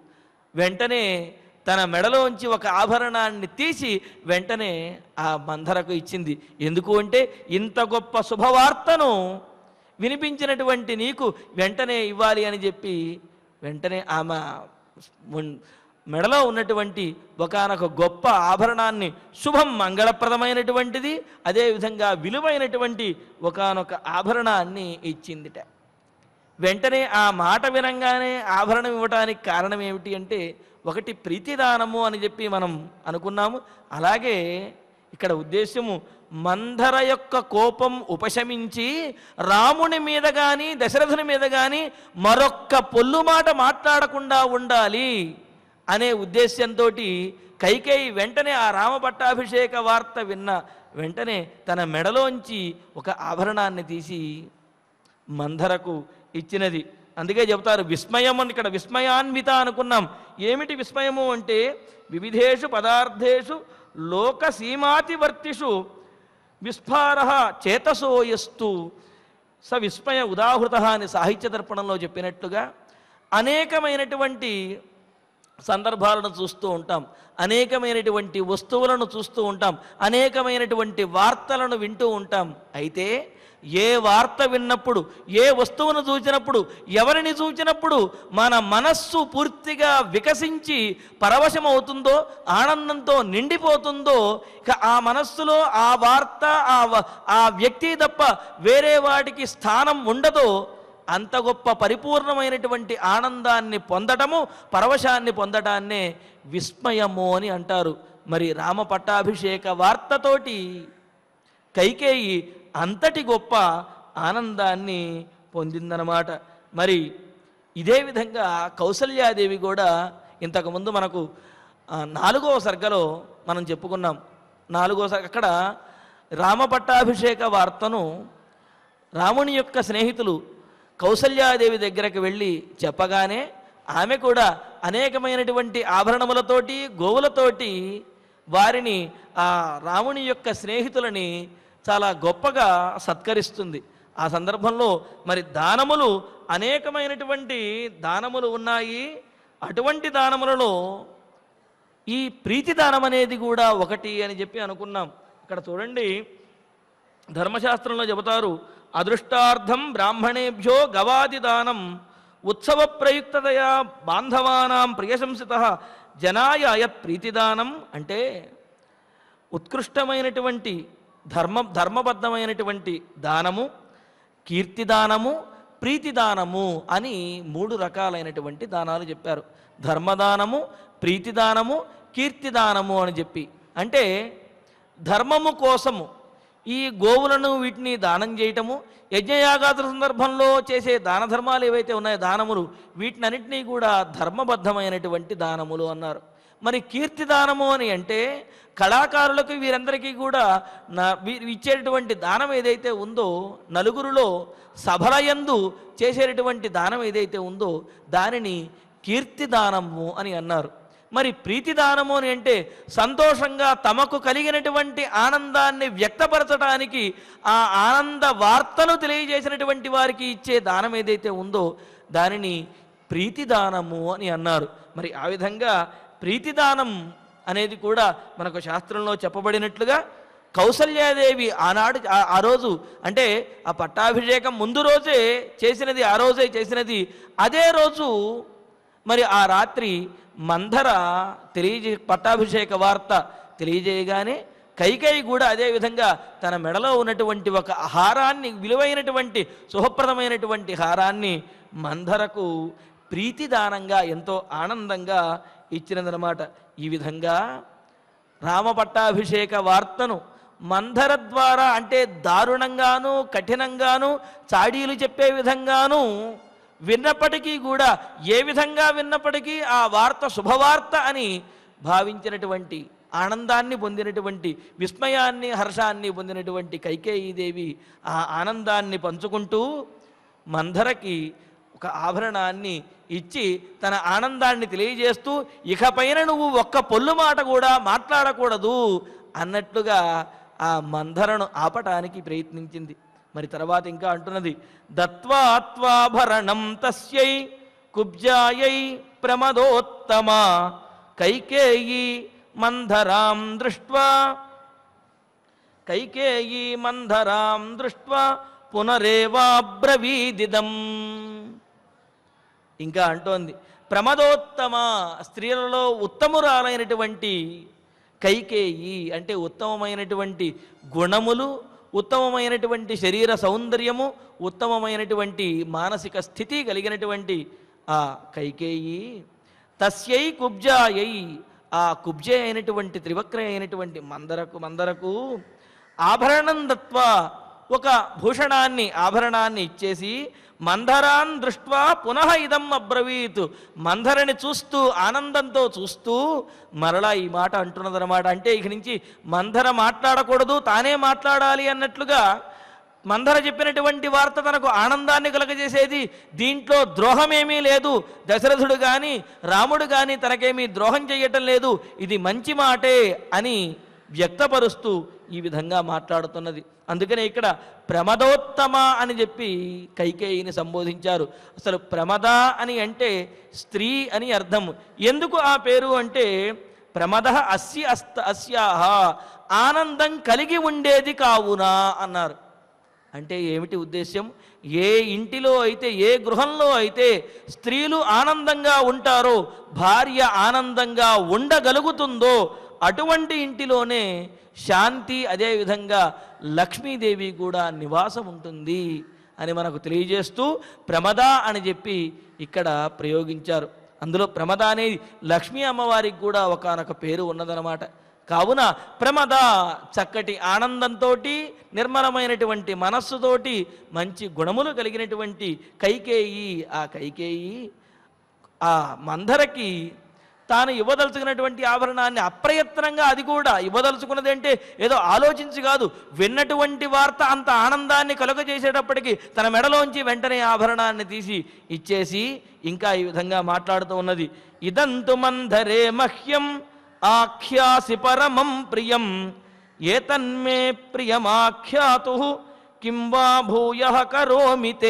వెంటనే తన మెడలోంచి ఒక ఆభరణాన్ని తీసి వెంటనే ఆ మంధరకు ఇచ్చింది ఎందుకు అంటే ఇంత గొప్ప శుభవార్తను వినిపించినటువంటి నీకు వెంటనే ఇవ్వాలి అని చెప్పి వెంటనే ఆమె మున్- మెడలో ఉన్నటువంటి ఒకానొక గొప్ప ఆభరణాన్ని శుభం మంగళప్రదమైనటువంటిది అదేవిధంగా విలువైనటువంటి ఒకానొక ఆభరణాన్ని ఇచ్చిందిట వెంటనే ఆ మాట వినంగానే ఆభరణం ఇవ్వటానికి కారణం ఏమిటి అంటే ఒకటి ప్రీతిదానము అని చెప్పి మనం అనుకున్నాము అలాగే ఇక్కడ ఉద్దేశము మంధర యొక్క కోపం ఉపశమించి రాముని మీద కానీ దశరథుని మీద కానీ మరొక్క పొల్లు మాట మాట్లాడకుండా ఉండాలి అనే ఉద్దేశంతో కైకేయి వెంటనే ఆ రామ పట్టాభిషేక వార్త విన్న వెంటనే తన మెడలోంచి ఒక ఆభరణాన్ని తీసి మంధరకు ఇచ్చినది అందుకే చెబుతారు విస్మయం అని ఇక్కడ విస్మయాన్విత అనుకున్నాం ఏమిటి విస్మయము అంటే వివిధేషు పదార్థేషు లోక సీమాతివర్తిషు విస్ఫార చేతసోయస్తు స విస్మయ ఉదాహృత అని సాహిత్య దర్పణంలో చెప్పినట్లుగా అనేకమైనటువంటి సందర్భాలను చూస్తూ ఉంటాం అనేకమైనటువంటి వస్తువులను చూస్తూ ఉంటాం అనేకమైనటువంటి వార్తలను వింటూ ఉంటాం అయితే ఏ వార్త విన్నప్పుడు ఏ వస్తువును చూచినప్పుడు ఎవరిని చూచినప్పుడు మన మనస్సు పూర్తిగా వికసించి పరవశమవుతుందో ఆనందంతో నిండిపోతుందో ఇక ఆ మనస్సులో ఆ వార్త ఆ వ- ఆ వ్యక్తి తప్ప వేరే వాటికి స్థానం ఉండదో అంత గొప్ప పరిపూర్ణమైనటువంటి ఆనందాన్ని పొందటము పరవశాన్ని పొందటాన్నే విస్మయము అని అంటారు మరి రామ పట్టాభిషేక వార్తతోటి కైకేయి అంతటి గొప్ప ఆనందాన్ని పొందిందనమాట మరి ఇదే విధంగా కౌసల్యాదేవి కూడా ఇంతకుముందు మనకు ఆ, నాలుగవ సర్గలో మనం చెప్పుకున్నాం నాలుగో సర్గ అక్కడ రామ పట్టాభిషేక వార్తను రాముని యొక్క స్నేహితులు కౌసల్యాదేవి దగ్గరకు వెళ్ళి చెప్పగానే ఆమె కూడా అనేకమైనటువంటి ఆభరణములతోటి గోవులతోటి వారిని ఆ రాముని యొక్క స్నేహితులని చాలా గొప్పగా సత్కరిస్తుంది ఆ సందర్భంలో మరి దానములు అనేకమైనటువంటి దానములు ఉన్నాయి అటువంటి దానములలో ఈ ప్రీతి దానం అనేది కూడా ఒకటి అని చెప్పి అనుకున్నాం ఇక్కడ చూడండి ధర్మశాస్త్రంలో చెబుతారు అదృష్టార్థం బ్రాహ్మణేభ్యో గవాది దానం ఉత్సవ ప్రయుక్తతయా బాంధవానాం ప్రియశంసిత జనాయ అయత్ ప్రీతిదానం అంటే ఉత్కృష్టమైనటువంటి ధర్మ ధర్మబద్ధమైనటువంటి దానము కీర్తిదానము ప్రీతిదానము అని మూడు రకాలైనటువంటి దానాలు చెప్పారు ధర్మదానము ప్రీతిదానము కీర్తిదానము అని చెప్పి అంటే ధర్మము కోసము ఈ గోవులను వీటిని దానం చేయటము యజ్ఞయాగాదుల సందర్భంలో చేసే దాన ధర్మాలు ఏవైతే ఉన్నాయో దానములు వీటినన్నింటినీ కూడా ధర్మబద్ధమైనటువంటి దానములు అన్నారు మరి కీర్తి దానము అని అంటే కళాకారులకు వీరందరికీ కూడా నా వీరు ఇచ్చేటటువంటి దానం ఏదైతే ఉందో నలుగురిలో సభలయందు చేసేటటువంటి దానం ఏదైతే ఉందో దానిని కీర్తి దానము అని అన్నారు మరి ప్రీతి దానము అని అంటే సంతోషంగా తమకు కలిగినటువంటి ఆనందాన్ని వ్యక్తపరచడానికి ఆ ఆనంద వార్తను తెలియజేసినటువంటి వారికి ఇచ్చే దానం ఏదైతే ఉందో దానిని ప్రీతి దానము అని అన్నారు మరి ఆ విధంగా ప్రీతిదానం అనేది కూడా మనకు శాస్త్రంలో చెప్పబడినట్లుగా కౌసల్యాదేవి ఆనాడు ఆ- ఆ రోజు అంటే ఆ పట్టాభిషేకం ముందు రోజే చేసినది ఆ రోజే చేసినది అదే రోజు మరి ఆ రాత్రి మంధర తెలియజే పట్టాభిషేక వార్త తెలియజేయగానే కైకేయి కూడా అదే విధంగా తన మెడలో ఉన్నటువంటి ఒక హారాన్ని విలువైనటువంటి శుభప్రదమైనటువంటి హారాన్ని మంధరకు ప్రీతిదానంగా ఎంతో ఆనందంగా ఇచ్చినదనమాట ఈ విధంగా రామపట్టాభిషేక వార్తను మంధర ద్వారా అంటే దారుణంగాను కఠినంగాను చాడీలు చెప్పే విధంగాను విన్నప్పటికీ కూడా ఏ విధంగా విన్నప్పటికీ ఆ వార్త శుభవార్త అని భావించినటువంటి ఆనందాన్ని పొందినటువంటి విస్మయాన్ని హర్షాన్ని పొందినటువంటి కైకేయీదేవి ఆ ఆనందాన్ని పంచుకుంటూ మంధరకి ఒక ఆభరణాన్ని ఇచ్చి తన ఆనందాన్ని తెలియజేస్తూ ఇకపైన నువ్వు ఒక్క పొల్లు మాట కూడా మాట్లాడకూడదు అన్నట్లుగా ఆ మంధరను ఆపటానికి ప్రయత్నించింది మరి తర్వాత ఇంకా అంటున్నది దత్వాత్వాభరణం తస్యై కుబ్జాయై ప్రమదోత్తమ కైకేయీ మంధరాం దృష్ట్వా కైకేయీ మంధరాం దృష్ట్వా పునరేవాబ్రవీదిదం ఇంకా అంటోంది ప్రమదోత్తమ స్త్రీలలో ఉత్తమురాలైనటువంటి కైకేయి అంటే ఉత్తమమైనటువంటి గుణములు ఉత్తమమైనటువంటి శరీర సౌందర్యము ఉత్తమమైనటువంటి మానసిక స్థితి కలిగినటువంటి ఆ కైకేయి తస్యై కుబ్జాయై ఆ కుబ్జ అయినటువంటి త్రివక్ర అయినటువంటి మందరకు మందరకు ఆభరణం దత్వా ఒక భూషణాన్ని ఆభరణాన్ని ఇచ్చేసి మందరాన్ దృష్ట్వా పునః ఇదం అబ్రవీత్ మందరని చూస్తూ ఆనందంతో చూస్తూ మరలా ఈ మాట అంటున్నదన్నమాట అంటే ఇక నుంచి మందర మాట్లాడకూడదు తానే మాట్లాడాలి అన్నట్లుగా మందర చెప్పినటువంటి వార్త తనకు ఆనందాన్ని కలగజేసేది దీంట్లో ద్రోహమేమీ లేదు దశరథుడు కానీ రాముడు కానీ తనకేమీ ద్రోహం చేయటం లేదు ఇది మంచి మాటే అని వ్యక్తపరుస్తూ ఈ విధంగా మాట్లాడుతున్నది అందుకనే ఇక్కడ ప్రమదోత్తమ అని చెప్పి కైకేయిని సంబోధించారు అసలు ప్రమద అని అంటే స్త్రీ అని అర్థం ఎందుకు ఆ పేరు అంటే ప్రమద అస్య అస్త అస్యాహ ఆనందం కలిగి ఉండేది కావునా అన్నారు అంటే ఏమిటి ఉద్దేశ్యం ఏ ఇంటిలో అయితే ఏ గృహంలో అయితే స్త్రీలు ఆనందంగా ఉంటారో భార్య ఆనందంగా ఉండగలుగుతుందో అటువంటి ఇంటిలోనే శాంతి అదేవిధంగా లక్ష్మీదేవి కూడా నివాసం ఉంటుంది అని మనకు తెలియజేస్తూ ప్రమద అని చెప్పి ఇక్కడ ప్రయోగించారు అందులో ప్రమద అనేది లక్ష్మీ అమ్మవారికి కూడా ఒకనొక పేరు ఉన్నదనమాట కావున ప్రమద చక్కటి ఆనందంతో నిర్మలమైనటువంటి మనస్సుతోటి మంచి గుణములు కలిగినటువంటి కైకేయి ఆ కైకేయి ఆ మందరకి తాను ఇవ్వదలుచుకున్నటువంటి ఆభరణాన్ని అప్రయత్నంగా అది కూడా ఇవ్వదలుచుకున్నది అంటే ఏదో ఆలోచించి కాదు విన్నటువంటి వార్త అంత ఆనందాన్ని కలుగజేసేటప్పటికి తన మెడలోంచి వెంటనే ఆభరణాన్ని తీసి ఇచ్చేసి ఇంకా ఈ విధంగా మాట్లాడుతూ ఉన్నది ఇదంతు మందరే మహ్యం ఆఖ్యాసి పరమం ప్రియం ఏతన్మే ప్రియమాఖ్యాతు కిం వా భూయ కరోమి తే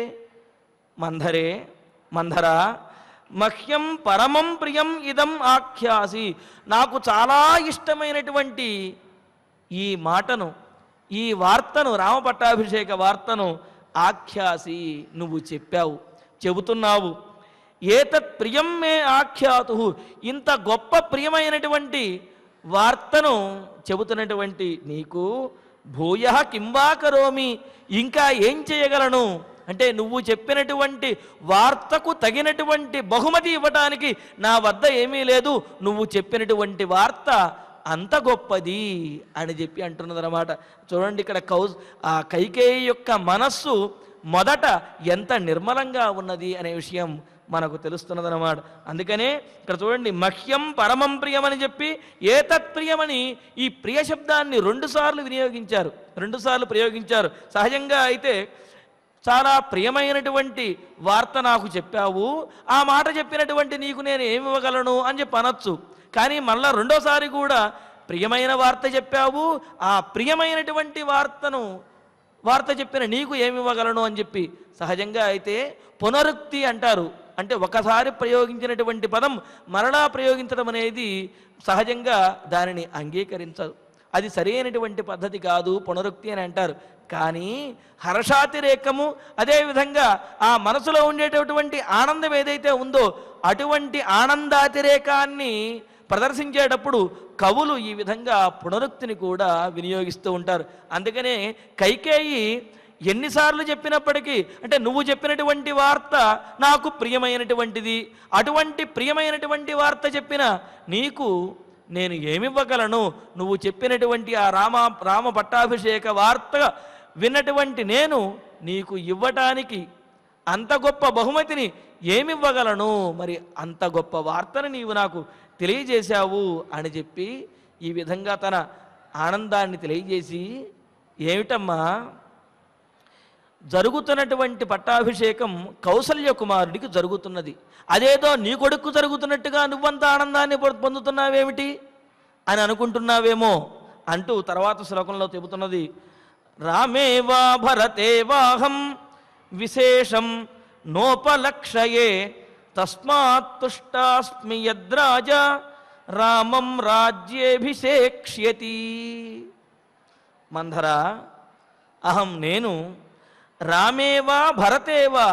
మంధరే మంధర మహ్యం పరమం ప్రియం ఇదం ఆఖ్యాసి నాకు చాలా ఇష్టమైనటువంటి ఈ మాటను ఈ వార్తను రామపట్టాభిషేక వార్తను ఆఖ్యాసి నువ్వు చెప్పావు చెబుతున్నావు ఏతత్ ప్రియం మే ఆఖ్యాతు ఇంత గొప్ప ప్రియమైనటువంటి వార్తను చెబుతున్నటువంటి నీకు భూయ కింవా కరోమి ఇంకా ఏం చేయగలను అంటే నువ్వు చెప్పినటువంటి వార్తకు తగినటువంటి బహుమతి ఇవ్వటానికి నా వద్ద ఏమీ లేదు నువ్వు చెప్పినటువంటి వార్త అంత గొప్పది అని చెప్పి అంటున్నదన్నమాట చూడండి ఇక్కడ కౌస్ ఆ కైకేయి యొక్క మనస్సు మొదట ఎంత నిర్మలంగా ఉన్నది అనే విషయం మనకు తెలుస్తున్నదన్నమాట అందుకనే ఇక్కడ చూడండి మహ్యం పరమం ప్రియమని చెప్పి ఏతత్ ప్రియమని ఈ ప్రియ శబ్దాన్ని రెండుసార్లు వినియోగించారు రెండుసార్లు ప్రయోగించారు సహజంగా అయితే చాలా ప్రియమైనటువంటి వార్త నాకు చెప్పావు ఆ మాట చెప్పినటువంటి నీకు నేను ఏమి ఇవ్వగలను అని చెప్పి అనొచ్చు కానీ మళ్ళా రెండోసారి కూడా ప్రియమైన వార్త చెప్పావు ఆ ప్రియమైనటువంటి వార్తను వార్త చెప్పిన నీకు ఏమి ఇవ్వగలను అని చెప్పి సహజంగా అయితే పునరుక్తి అంటారు అంటే ఒకసారి ప్రయోగించినటువంటి పదం మరలా ప్రయోగించడం అనేది సహజంగా దానిని అంగీకరించదు అది సరైనటువంటి పద్ధతి కాదు పునరుక్తి అని అంటారు కానీ హర్షాతిరేకము అదేవిధంగా ఆ మనసులో ఉండేటటువంటి ఆనందం ఏదైతే ఉందో అటువంటి ఆనందాతిరేకాన్ని ప్రదర్శించేటప్పుడు కవులు ఈ విధంగా పునరుక్తిని కూడా వినియోగిస్తూ ఉంటారు అందుకనే కైకేయి ఎన్నిసార్లు చెప్పినప్పటికీ అంటే నువ్వు చెప్పినటువంటి వార్త నాకు ప్రియమైనటువంటిది అటువంటి ప్రియమైనటువంటి వార్త చెప్పిన నీకు నేను ఏమివ్వగలను నువ్వు చెప్పినటువంటి ఆ రామ రామ పట్టాభిషేక వార్త విన్నటువంటి నేను నీకు ఇవ్వటానికి అంత గొప్ప బహుమతిని ఏమివ్వగలను మరి అంత గొప్ప వార్తను నీవు నాకు తెలియజేశావు అని చెప్పి ఈ విధంగా తన ఆనందాన్ని తెలియజేసి ఏమిటమ్మా జరుగుతున్నటువంటి పట్టాభిషేకం కౌసల్య కుమారుడికి జరుగుతున్నది అదేదో నీ కొడుకు జరుగుతున్నట్టుగా నువ్వంత ఆనందాన్ని పొ- పొందుతున్నావేమిటి అని అనుకుంటున్నావేమో అంటూ తర్వాత శ్లోకంలో చెబుతున్నది రామేవా భరతే వాహం విశేషం నోపలక్షయే తస్మాత్ తుష్టాస్మి యద్రాజ రామం రాజ్యేభిషేక్ష్యతి మంధరా అహం నేను రామేవా భరతేవా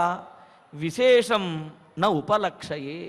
విశేషం న ఉపలక్షయే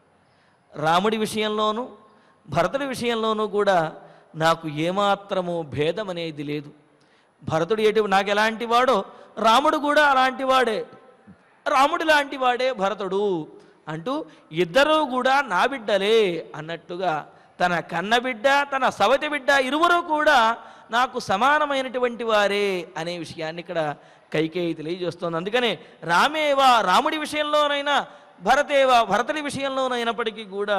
రాముడి విషయంలోనూ భరతుడి విషయంలోనూ కూడా నాకు ఏమాత్రము భేదం అనేది లేదు భరతుడు ఎటు నాకు ఎలాంటి వాడో రాముడు కూడా అలాంటి వాడే రాముడి లాంటి వాడే భరతుడు అంటూ ఇద్దరూ కూడా నా బిడ్డలే అన్నట్టుగా తన కన్న బిడ్డ తన సవతి బిడ్డ ఇరువురు కూడా నాకు సమానమైనటువంటి వారే అనే విషయాన్ని ఇక్కడ కైకేయి తెలియజేస్తోంది అందుకనే రామేవా రాముడి విషయంలోనైనా భరతేవా భరతుడి విషయంలోనైనప్పటికీ కూడా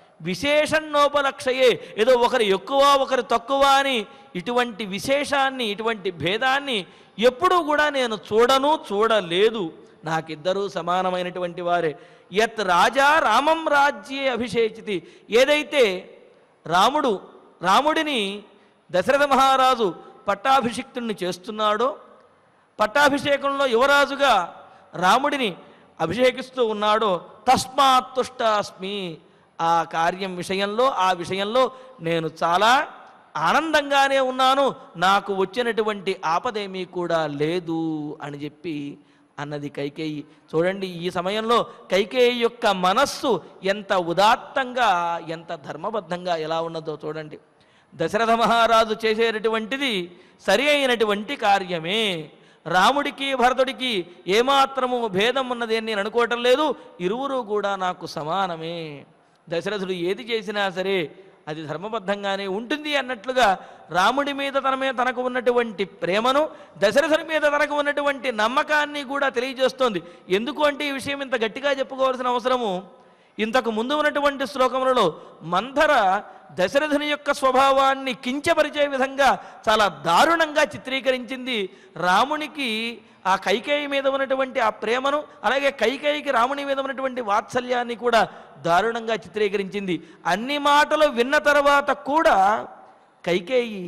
విశేషణోపలక్షయే ఏదో ఒకరు ఎక్కువ ఒకరు తక్కువ అని ఇటువంటి విశేషాన్ని ఇటువంటి భేదాన్ని ఎప్పుడూ కూడా నేను చూడను చూడలేదు నాకిద్దరూ సమానమైనటువంటి వారే యత్ రాజా రామం రాజ్యే అభిషేచితి ఏదైతే రాముడు రాముడిని దశరథ మహారాజు పట్టాభిషిక్తుణ్ణి చేస్తున్నాడో పట్టాభిషేకంలో యువరాజుగా రాముడిని అభిషేకిస్తూ ఉన్నాడో తస్మాత్ తుష్టాస్మి ఆ కార్యం విషయంలో ఆ విషయంలో నేను చాలా ఆనందంగానే ఉన్నాను నాకు వచ్చినటువంటి ఆపదేమీ కూడా లేదు అని చెప్పి అన్నది కైకేయి చూడండి ఈ సమయంలో కైకేయి యొక్క మనస్సు ఎంత ఉదాత్తంగా ఎంత ధర్మబద్ధంగా ఎలా ఉన్నదో చూడండి దశరథ మహారాజు చేసేటటువంటిది సరి అయినటువంటి కార్యమే రాముడికి భరతుడికి ఏమాత్రము భేదం ఉన్నది అని నేను అనుకోవటం లేదు ఇరువురు కూడా నాకు సమానమే దశరథుడు ఏది చేసినా సరే అది ధర్మబద్ధంగానే ఉంటుంది అన్నట్లుగా రాముడి మీద తన మీద తనకు ఉన్నటువంటి ప్రేమను దశరథుడి మీద తనకు ఉన్నటువంటి నమ్మకాన్ని కూడా తెలియజేస్తోంది ఎందుకు అంటే ఈ విషయం ఇంత గట్టిగా చెప్పుకోవాల్సిన అవసరము ఇంతకు ముందు ఉన్నటువంటి శ్లోకములలో మంధర దశరథుని యొక్క స్వభావాన్ని కించపరిచే విధంగా చాలా దారుణంగా చిత్రీకరించింది రామునికి ఆ కైకేయి మీద ఉన్నటువంటి ఆ ప్రేమను అలాగే కైకేయికి రాముని మీద ఉన్నటువంటి వాత్సల్యాన్ని కూడా దారుణంగా చిత్రీకరించింది అన్ని మాటలు విన్న తర్వాత కూడా కైకేయి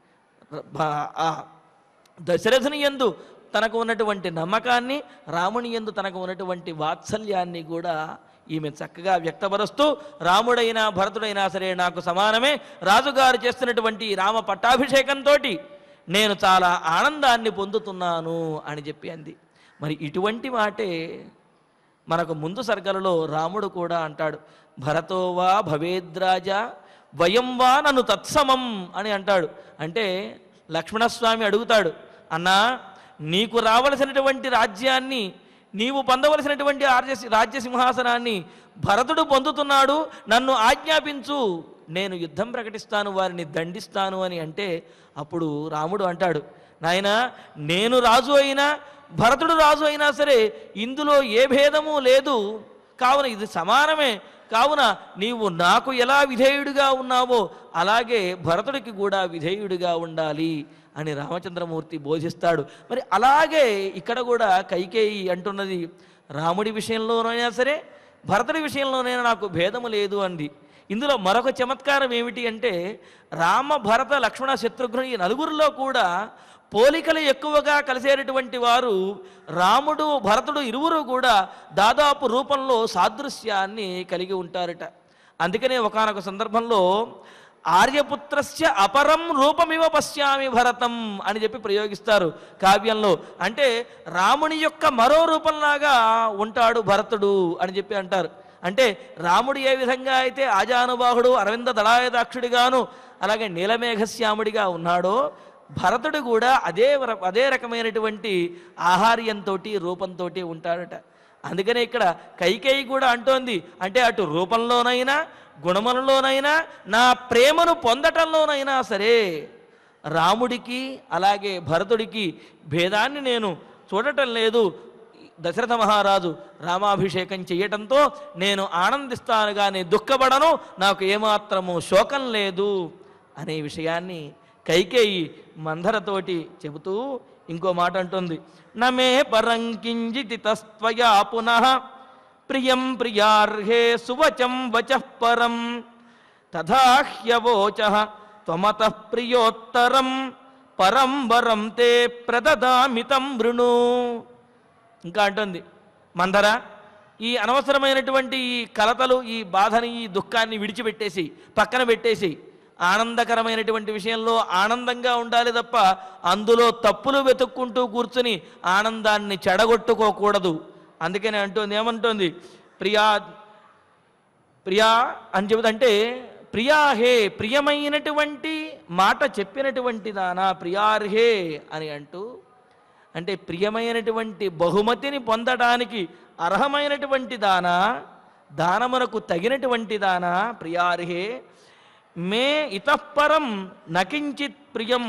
బా- ఆ దశరథుని యందు తనకు ఉన్నటువంటి నమ్మకాన్ని రాముని యందు తనకు ఉన్నటువంటి వాత్సల్యాన్ని కూడా ఈమె చక్కగా వ్యక్తపరుస్తూ రాముడైనా భరతుడైనా సరే నాకు సమానమే రాజుగారు చేస్తున్నటువంటి ఈ రామ పట్టాభిషేకంతో నేను చాలా ఆనందాన్ని పొందుతున్నాను అని చెప్పి అంది మరి ఇటువంటి మాటే మనకు ముందు సర్గలలో రాముడు కూడా అంటాడు భరతో వా భవేద్రాజా వయం వా నన్ను తత్సమం అని అంటాడు అంటే లక్ష్మణస్వామి అడుగుతాడు అన్నా నీకు రావలసినటువంటి రాజ్యాన్ని నీవు పొందవలసినటువంటి ఆర్య రాజ్య సింహాసనాన్ని భరతుడు పొందుతున్నాడు నన్ను ఆజ్ఞాపించు నేను యుద్ధం ప్రకటిస్తాను వారిని దండిస్తాను అని అంటే అప్పుడు రాముడు అంటాడు నాయనా నేను రాజు అయినా భరతుడు రాజు అయినా సరే ఇందులో ఏ భేదము లేదు కావున ఇది సమానమే కావున నీవు నాకు ఎలా విధేయుడిగా ఉన్నావో అలాగే భరతుడికి కూడా విధేయుడిగా ఉండాలి అని రామచంద్రమూర్తి బోధిస్తాడు మరి అలాగే ఇక్కడ కూడా కైకేయి అంటున్నది రాముడి విషయంలోనైనా సరే భరతుడి విషయంలోనైనా నాకు భేదము లేదు అంది ఇందులో మరొక చమత్కారం ఏమిటి అంటే రామ భరత లక్ష్మణ శత్రుఘ్న ఈ నలుగురిలో కూడా పోలికలు ఎక్కువగా కలిసేటటువంటి వారు రాముడు భరతుడు ఇరువురు కూడా దాదాపు రూపంలో సాదృశ్యాన్ని కలిగి ఉంటారట అందుకనే ఒకానొక సందర్భంలో ఆర్యపుత్రస్య అపరం రూపమివ పశ్యామి భరతం అని చెప్పి ప్రయోగిస్తారు కావ్యంలో అంటే రాముని యొక్క మరో రూపంలాగా ఉంటాడు భరతుడు అని చెప్పి అంటారు అంటే రాముడు ఏ విధంగా అయితే ఆజానుబాహుడు అరవింద దళాయదాక్షుడిగాను అలాగే నీలమేఘశ్యాముడిగా ఉన్నాడో భరతుడు కూడా అదే వర- అదే రకమైనటువంటి ఆహార్యంతో రూపంతో ఉంటాడట అందుకనే ఇక్కడ కైకేయి కూడా అంటోంది అంటే అటు రూపంలోనైనా గుణములలోనైనా నా ప్రేమను పొందటంలోనైనా సరే రాముడికి అలాగే భరతుడికి భేదాన్ని నేను చూడటం లేదు దశరథ మహారాజు రామాభిషేకం చేయటంతో నేను ఆనందిస్తాను కానీ దుఃఖపడను నాకు ఏమాత్రము శోకం లేదు అనే విషయాన్ని కైకేయి మందరతోటి చెబుతూ ఇంకో మాట అంటుంది నమే పరంకింజితి తస్త్వయా పునః ప్రియం ప్రియార్హే సువచం వచః పరం తథాహ్యవోచ త్వమత ప్రియోత్తరం పరం వరం తే ప్రదదామితం వృణు ఇంకా అంటుంది మందర ఈ అనవసరమైనటువంటి ఈ కలతలు ఈ బాధని ఈ దుఃఖాన్ని విడిచిపెట్టేసి పక్కన పెట్టేసి ఆనందకరమైనటువంటి విషయంలో ఆనందంగా ఉండాలి తప్ప అందులో తప్పులు వెతుక్కుంటూ కూర్చుని ఆనందాన్ని చెడగొట్టుకోకూడదు అందుకనే అంటుంది ఏమంటుంది ప్రియా ప్రియా అని చెబుతంటే ప్రియా హే ప్రియమైనటువంటి మాట చెప్పినటువంటి దానా ప్రియార్హే అని అంటూ అంటే ప్రియమైనటువంటి బహుమతిని పొందడానికి అర్హమైనటువంటి దానా దానమునకు తగినటువంటి దానా ప్రియార్హే మే ఇతఃపరం నకించిత్ ప్రియం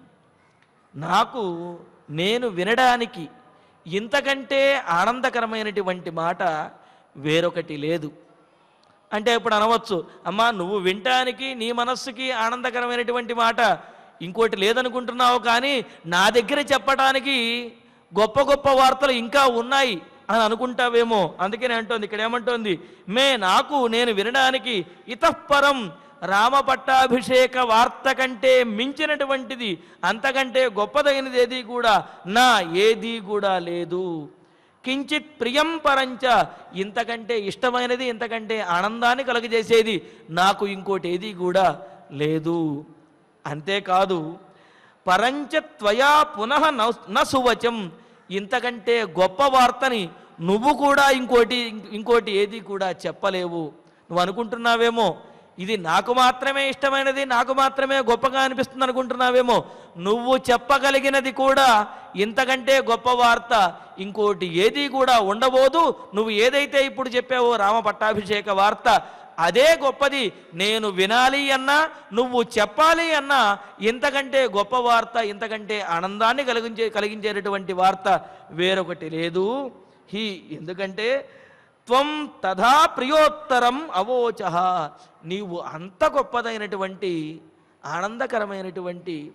నాకు నేను వినడానికి ఇంతకంటే ఆనందకరమైనటువంటి మాట వేరొకటి లేదు అంటే ఇప్పుడు అనవచ్చు అమ్మా నువ్వు వినటానికి నీ మనస్సుకి ఆనందకరమైనటువంటి మాట ఇంకోటి లేదనుకుంటున్నావు కానీ నా దగ్గర చెప్పడానికి గొప్ప గొప్ప వార్తలు ఇంకా ఉన్నాయి అని అనుకుంటావేమో అందుకనే అంటోంది ఇక్కడ ఏమంటోంది మే నాకు నేను వినడానికి ఇతఃపరం రామ పట్టాభిషేక వార్త కంటే మించినటువంటిది అంతకంటే గొప్పదైనది ఏది కూడా నా ఏది కూడా లేదు కించిత్ ప్రియం పరంచ ఇంతకంటే ఇష్టమైనది ఇంతకంటే ఆనందాన్ని కలుగజేసేది నాకు ఇంకోటి ఏది కూడా లేదు అంతేకాదు పరంచ త్వయా పునః నౌ- న సువచం ఇంతకంటే గొప్ప వార్తని నువ్వు కూడా ఇంకోటి ఇంకోటి ఏది కూడా చెప్పలేవు నువ్వు అనుకుంటున్నావేమో ఇది నాకు మాత్రమే ఇష్టమైనది నాకు మాత్రమే గొప్పగా అనిపిస్తుంది అనుకుంటున్నావేమో నువ్వు చెప్పగలిగినది కూడా ఇంతకంటే గొప్ప వార్త ఇంకోటి ఏది కూడా ఉండబోదు నువ్వు ఏదైతే ఇప్పుడు చెప్పావో రామ పట్టాభిషేక వార్త అదే గొప్పది నేను వినాలి అన్నా నువ్వు చెప్పాలి అన్నా ఇంతకంటే గొప్ప వార్త ఇంతకంటే ఆనందాన్ని కలిగించే కలిగించేటటువంటి వార్త వేరొకటి లేదు హీ ఎందుకంటే త్వం తథా ప్రియోత్తరం అవోచ నీవు అంత గొప్పదైనటువంటి ఆనందకరమైనటువంటి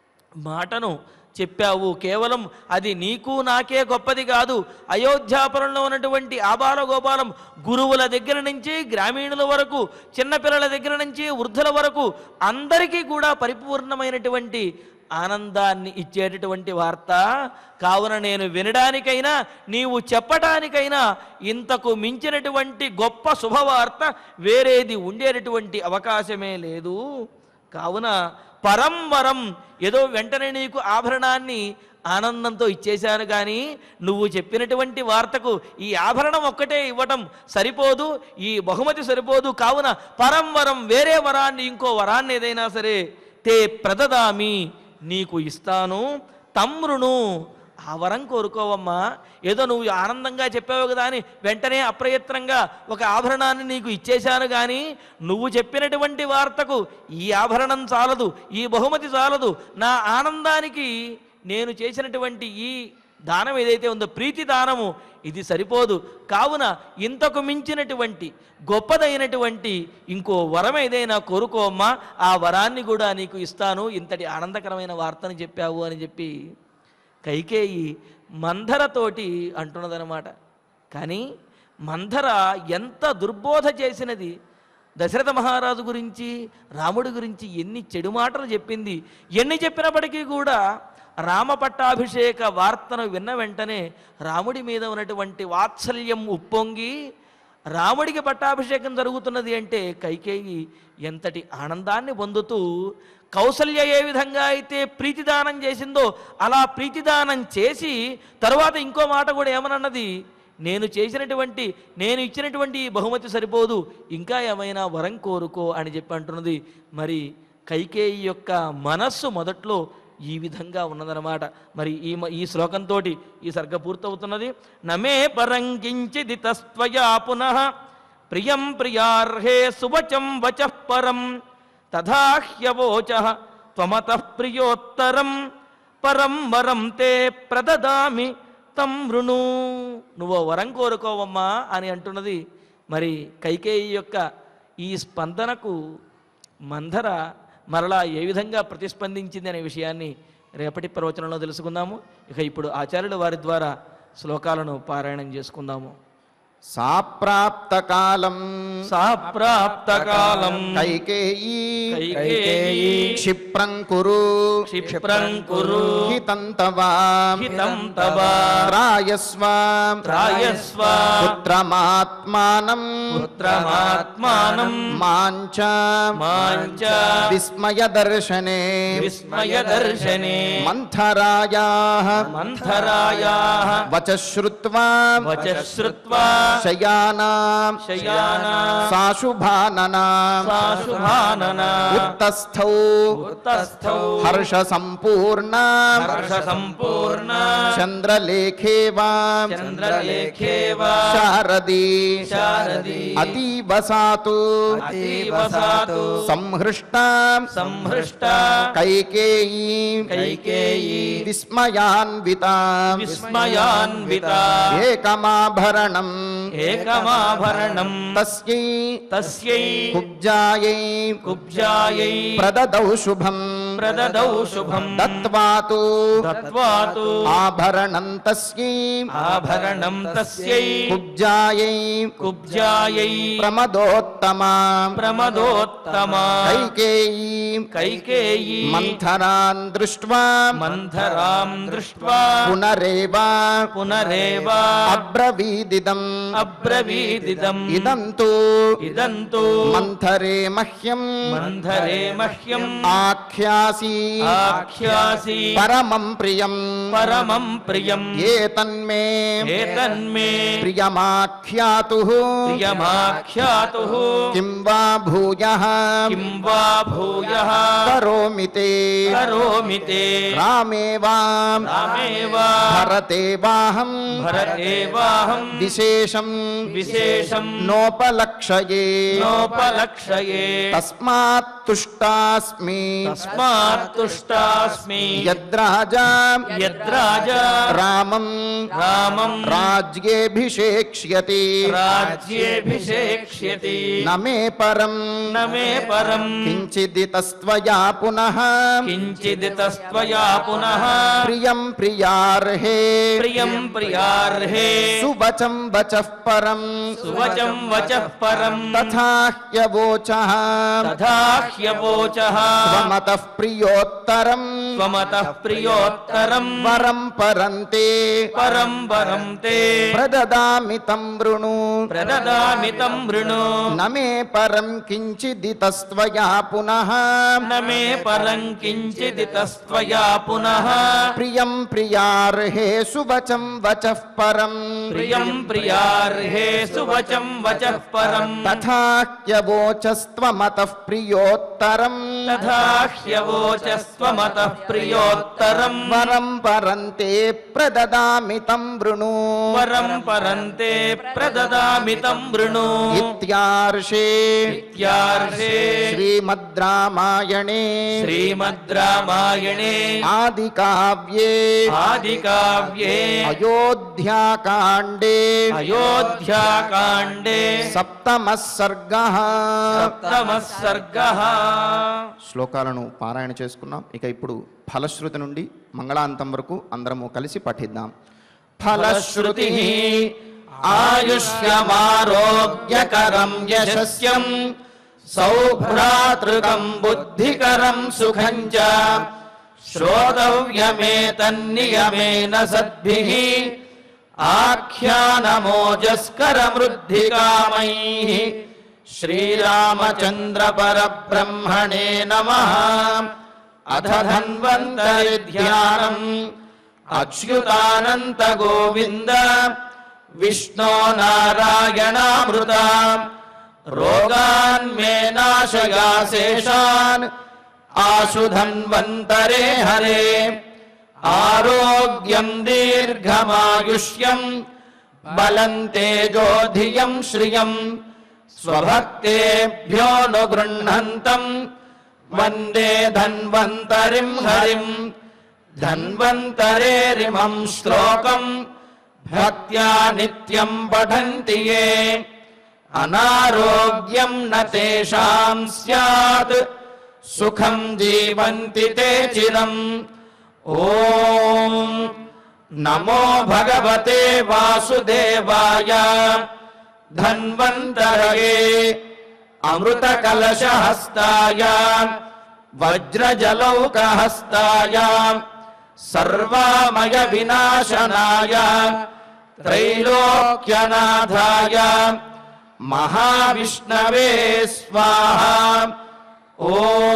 మాటను చెప్పావు కేవలం అది నీకు నాకే గొప్పది కాదు అయోధ్యాపురంలో ఉన్నటువంటి ఆబాల గోపాలం గురువుల దగ్గర నుంచి గ్రామీణుల వరకు చిన్నపిల్లల దగ్గర నుంచి వృద్ధుల వరకు అందరికీ కూడా పరిపూర్ణమైనటువంటి ఆనందాన్ని ఇచ్చేటటువంటి వార్త కావున నేను వినడానికైనా నీవు చెప్పటానికైనా ఇంతకు మించినటువంటి గొప్ప శుభవార్త వేరేది ఉండేటటువంటి అవకాశమే లేదు కావున పరం వరం ఏదో వెంటనే నీకు ఆభరణాన్ని ఆనందంతో ఇచ్చేశాను కానీ నువ్వు చెప్పినటువంటి వార్తకు ఈ ఆభరణం ఒక్కటే ఇవ్వటం సరిపోదు ఈ బహుమతి సరిపోదు కావున పరం వరం వేరే వరాన్ని ఇంకో వరాన్ని ఏదైనా సరే తే ప్రదదామి నీకు ఇస్తాను తమ్రును ఆ వరం కోరుకోవమ్మా ఏదో నువ్వు ఆనందంగా చెప్పావు కదా అని వెంటనే అప్రయత్నంగా ఒక ఆభరణాన్ని నీకు ఇచ్చేశాను కానీ నువ్వు చెప్పినటువంటి వార్తకు ఈ ఆభరణం చాలదు ఈ బహుమతి చాలదు నా ఆనందానికి నేను చేసినటువంటి ఈ దానం ఏదైతే ఉందో ప్రీతి దానము ఇది సరిపోదు కావున ఇంతకు మించినటువంటి గొప్పదైనటువంటి ఇంకో వరం ఏదైనా కోరుకోమ్మా ఆ వరాన్ని కూడా నీకు ఇస్తాను ఇంతటి ఆనందకరమైన వార్తని చెప్పావు అని చెప్పి కైకేయి మంధరతోటి అంటున్నదనమాట కానీ మంధర ఎంత దుర్బోధ చేసినది దశరథ మహారాజు గురించి రాముడి గురించి ఎన్ని చెడు మాటలు చెప్పింది ఎన్ని చెప్పినప్పటికీ కూడా రామ పట్టాభిషేక వార్తను విన్న వెంటనే రాముడి మీద ఉన్నటువంటి వాత్సల్యం ఉప్పొంగి రాముడికి పట్టాభిషేకం జరుగుతున్నది అంటే కైకేయి ఎంతటి ఆనందాన్ని పొందుతూ కౌసల్య ఏ విధంగా అయితే ప్రీతిదానం చేసిందో అలా ప్రీతిదానం చేసి తరువాత ఇంకో మాట కూడా ఏమనన్నది నేను చేసినటువంటి నేను ఇచ్చినటువంటి ఈ బహుమతి సరిపోదు ఇంకా ఏమైనా వరం కోరుకో అని చెప్పి అంటున్నది మరి కైకేయి యొక్క మనస్సు మొదట్లో ఈ విధంగా ఉన్నదన్నమాట మరి ఈ మ- ఈ శ్లోకంతో ఈ సర్గ పూర్తవుతున్నది నమే పరంకించిది తస్త్వయా పునః ప్రియం ప్రియార్హే సువచం వచః పరం తథాహ్యవోచ త్వమత ప్రియోత్తరం పరం వరం తే ప్రదదామి తం వృణు నువ్వు వరం కోరుకోవమ్మా అని అంటున్నది మరి కైకేయి యొక్క ఈ స్పందనకు మంధర మరలా ఏ విధంగా ప్రతిస్పందించింది అనే విషయాన్ని రేపటి ప్రవచనంలో తెలుసుకుందాము ఇక ఇప్పుడు ఆచార్యుల వారి ద్వారా శ్లోకాలను పారాయణం చేసుకుందాము సాప్రాప్తకాలం సాప్రాప్తకాలం కైకేయీ కైకేయీ క్షిప్రం కురు క్షిప్రం కురు హితం తవా హితం తవ త్రాయస్వ త్రాయస్వ పుత్రమాత్మానం పుత్రమాత్మానం మాంచ మాంచ విస్మయ దర్శనే విస్మయ దర్శనే మంథరాయా మంథరాయాః వచ శ్రుత్వా వచ శ్రుత్వా శయానా శయానా సాశుభాననా సాశుభానన ఉత్తస్థౌ ఉత్తస్థౌ హర్ష సంపూర్ణ హర్ష సంపూర్ణ చంద్రలేఖేవా చంద్రలేఖేవ శారది శారది అతీవ సాతు అతీవ సాతు సంహృష్ట సంహృష్ట కైకేయీ కైకేయీ విస్మయాన్విత విస్మయాన్విత ఏకమాభరణం ఏకమాభరణం తస్యై తస్యై కుబ్జాయై కుబ్జాయై ప్రదదౌ శుభం ప్రదదౌ శుభం దత్వాతు దత్వాతు ఆభరణం తస్యై ఆభరణం తస్యై కుబ్జాయై కుబ్జాయై ప్రమదోత్తమా ప్రమదోత్తమా కైకేయీ కైకేయీ మంథరాన్ దృష్ట్వా మంథరాం దృష్ట్వా పునరేవ పునరేవ అబ్రవీదిదం అబ్రవీదిదం ఇదంతు ఇదంతు మంథరే మహ్యం మంథరే మహ్యం ఆఖ్యాసి ఆఖ్యాసి పరమం ప్రియం పరమం ప్రియం ఏతన్మే ఏతన్మే ప్రియమాఖ్యాతు ప్రియమాఖ్యాతు కిం వా భూయ కిం వా భూయః కరోమి తే కరోమి తే రామే వా రామేవ భరతే వాహం భరతేవాహం విశేషం విశేషం నోపలక్షయే నోపలక్షయే తస్మాత్ తుష్టాస్మి తస్మాత్ తుష్టాస్మి యద్రాజా యద్రాజా రామం రామం రాజ్యేభిషేక్ష్యతి రాజ్యేభిషేక్ష్యతి నమే పరం న మే పరం కించిదితస్త్వయా పునః కించిదితస్త్వయా పునః ప్రియం ప్రియార్హే ప్రియం ప్రియార్హే సువచం వచః పరం సువచం వచః పరం తథాహ్యవోచః తథాహ్యవోచః స్వమతః ప్రియోత్తరం స్వమతః ప్రియోత్తరం వరం పరంతే పరం వరం తే ప్రదదామి తం వృణు ప్రదదామి తం వృణు నమే పరం కించిదితస్త్వయా పునః న మే పరం కించిదితస్త్వయా పునః ప్రియం ప్రియార్హే సువచం వచః పరం ప్రియం ప్రియార్హే సువచం వచః పరం తథాహ్యవోచస్త్వమతః ప్రియోత్తరం తథాహ్యవోచస్వమతః ప్రియోత్తరం వరం పరంతే ప్రదదామి తం వృణు వరం పరంతే ప్రదదామి తం వృణు ఇత్యార్షే ఇత్యార్షే శ్రీమద్ రామాయణే శ్రీమద్ రామాయణే ఆది కావ్యే ఆదికావ్యే అయోధ్యాకాండే అయోధ్యాకాండే సప్తమ సర్గ సప్తమః సర్గః శ్లోకాలను పారాయణ చేసుకున్నాం ఇక ఇప్పుడు ఫలశ్రుతి నుండి మంగళాంతం వరకు అందరము కలిసి పఠిద్దాం ఫలశ్రుతి ఆయుష్యమారోగ్యకరం యశస్యం సౌభ్రాతృకం బుద్ధికరం సుఖం చ श्रोतव्यमेतन्नियमेन सद्भिः आख्यानमोजस्करमृद्धिकामैः श्रीरामचन्द्रपरब्रह्मणे नमः अथ धन्वन्तरिध्यानम् अच्युतानन्तगोविन्द विष्णो नारायणामृता रोगान् मे नाशयाशेषान् आशु धन्वन्तरे हरे आरोग्यम् दीर्घमायुष्यम् बलम् तेजोधियम् श्रियम् स्वभक्तेभ्योऽनुगृह्णन्तम् वन्दे धन्वन्तरिम् हरिम् धन्वन्तरेरिमम् श्लोकम् भक्त्या नित्यम् पठन्ति ये अनारोग्यम् न तेषाम् स्यात् सुखम् जीवन्ति ते चिरम् ॐ नमो भगवते वासुदेवाय धन्वन्तरये अमृतकलशहस्ताय वज्रजलौकहस्ताय सर्वामयविनाशनाय त्रैलोक्यनाथाय महाविष्णवे स्वाहा ॐ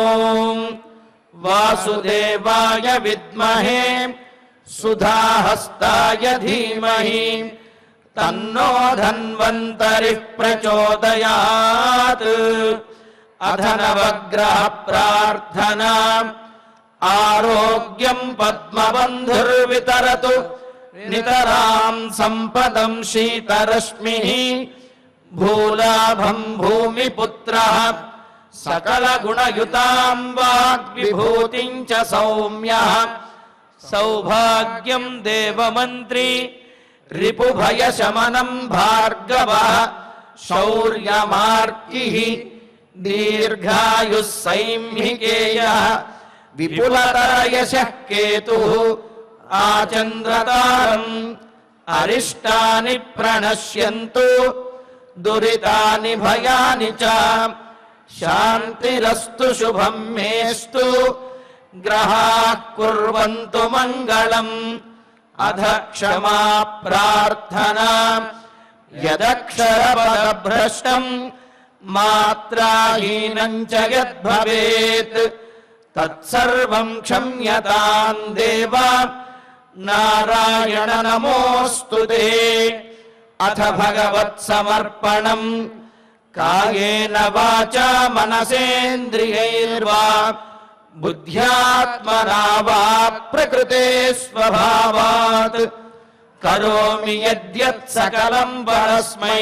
वासुदेवाय विद्महे सुधाहस्ताय धीमहि तन्नो धन्वन्तरिः प्रचोदयात् अथ नवग्रह प्रार्थना आरोग्यम् पद्मबन्धुर्वितरतु नितराम् सम्पदम् शीतरश्मिः भूलाभम् भूमिपुत्रः सकलगुणयुताम् वाग्विभूतिम् च सौम्यः सौभाग्यम् देवमन्त्री रिपुभयशमनम् भार्गवः शौर्यमार्किः दीर्घायुः सैम्हिकेयः विपुलतरयशः केतुः आचन्द्रतारम् अरिष्टानि प्रणश्यन्तु दुरितानि भयानि च शान्तिरस्तु शुभम् मेस्तु ग्रहाः कुर्वन्तु मङ्गलम् अध क्षमा प्रार्थना यदक्षरपदभ्रष्टम् मात्राहीनम् च यद्भवेत् तत्सर्वम् क्षम्यताम् देव नारायण नमोऽस्तु ते अथ भगवत्समर्पणम् कायेन वाचा मनसेन्द्रियैर्वा बुद्ध्यात्मना वा प्रकृते स्वभावात् करोमि यद्यत् सकलम् परस्मै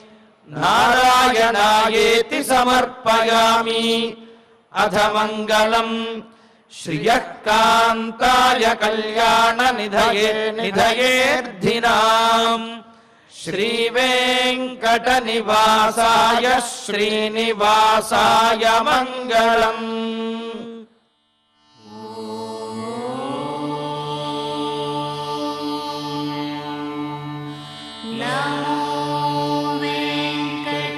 नारायणायेति समर्पयामि अथ मङ्गलम् श्रियः कान्ताय कल्याणनिधये निधयेर्धिनाम् श्रीवेङ्कटनिवासाय श्रीनिवासाय मङ्गलम् नमो वेङ्कटेशाय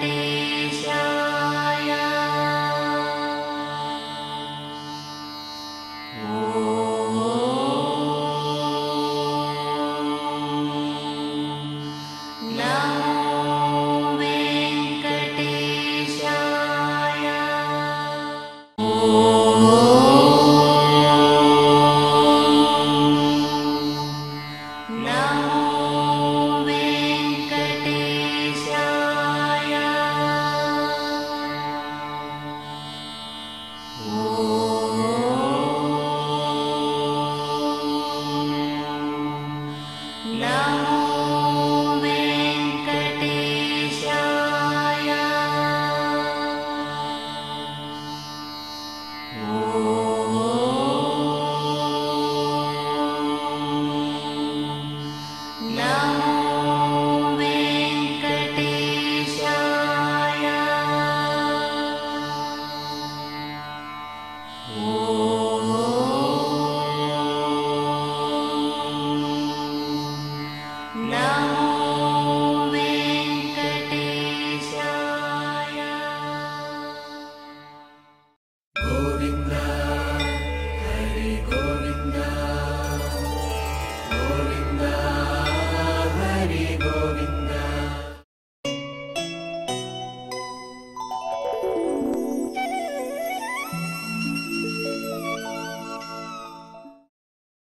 नमो वेङ्कटेशाय नमो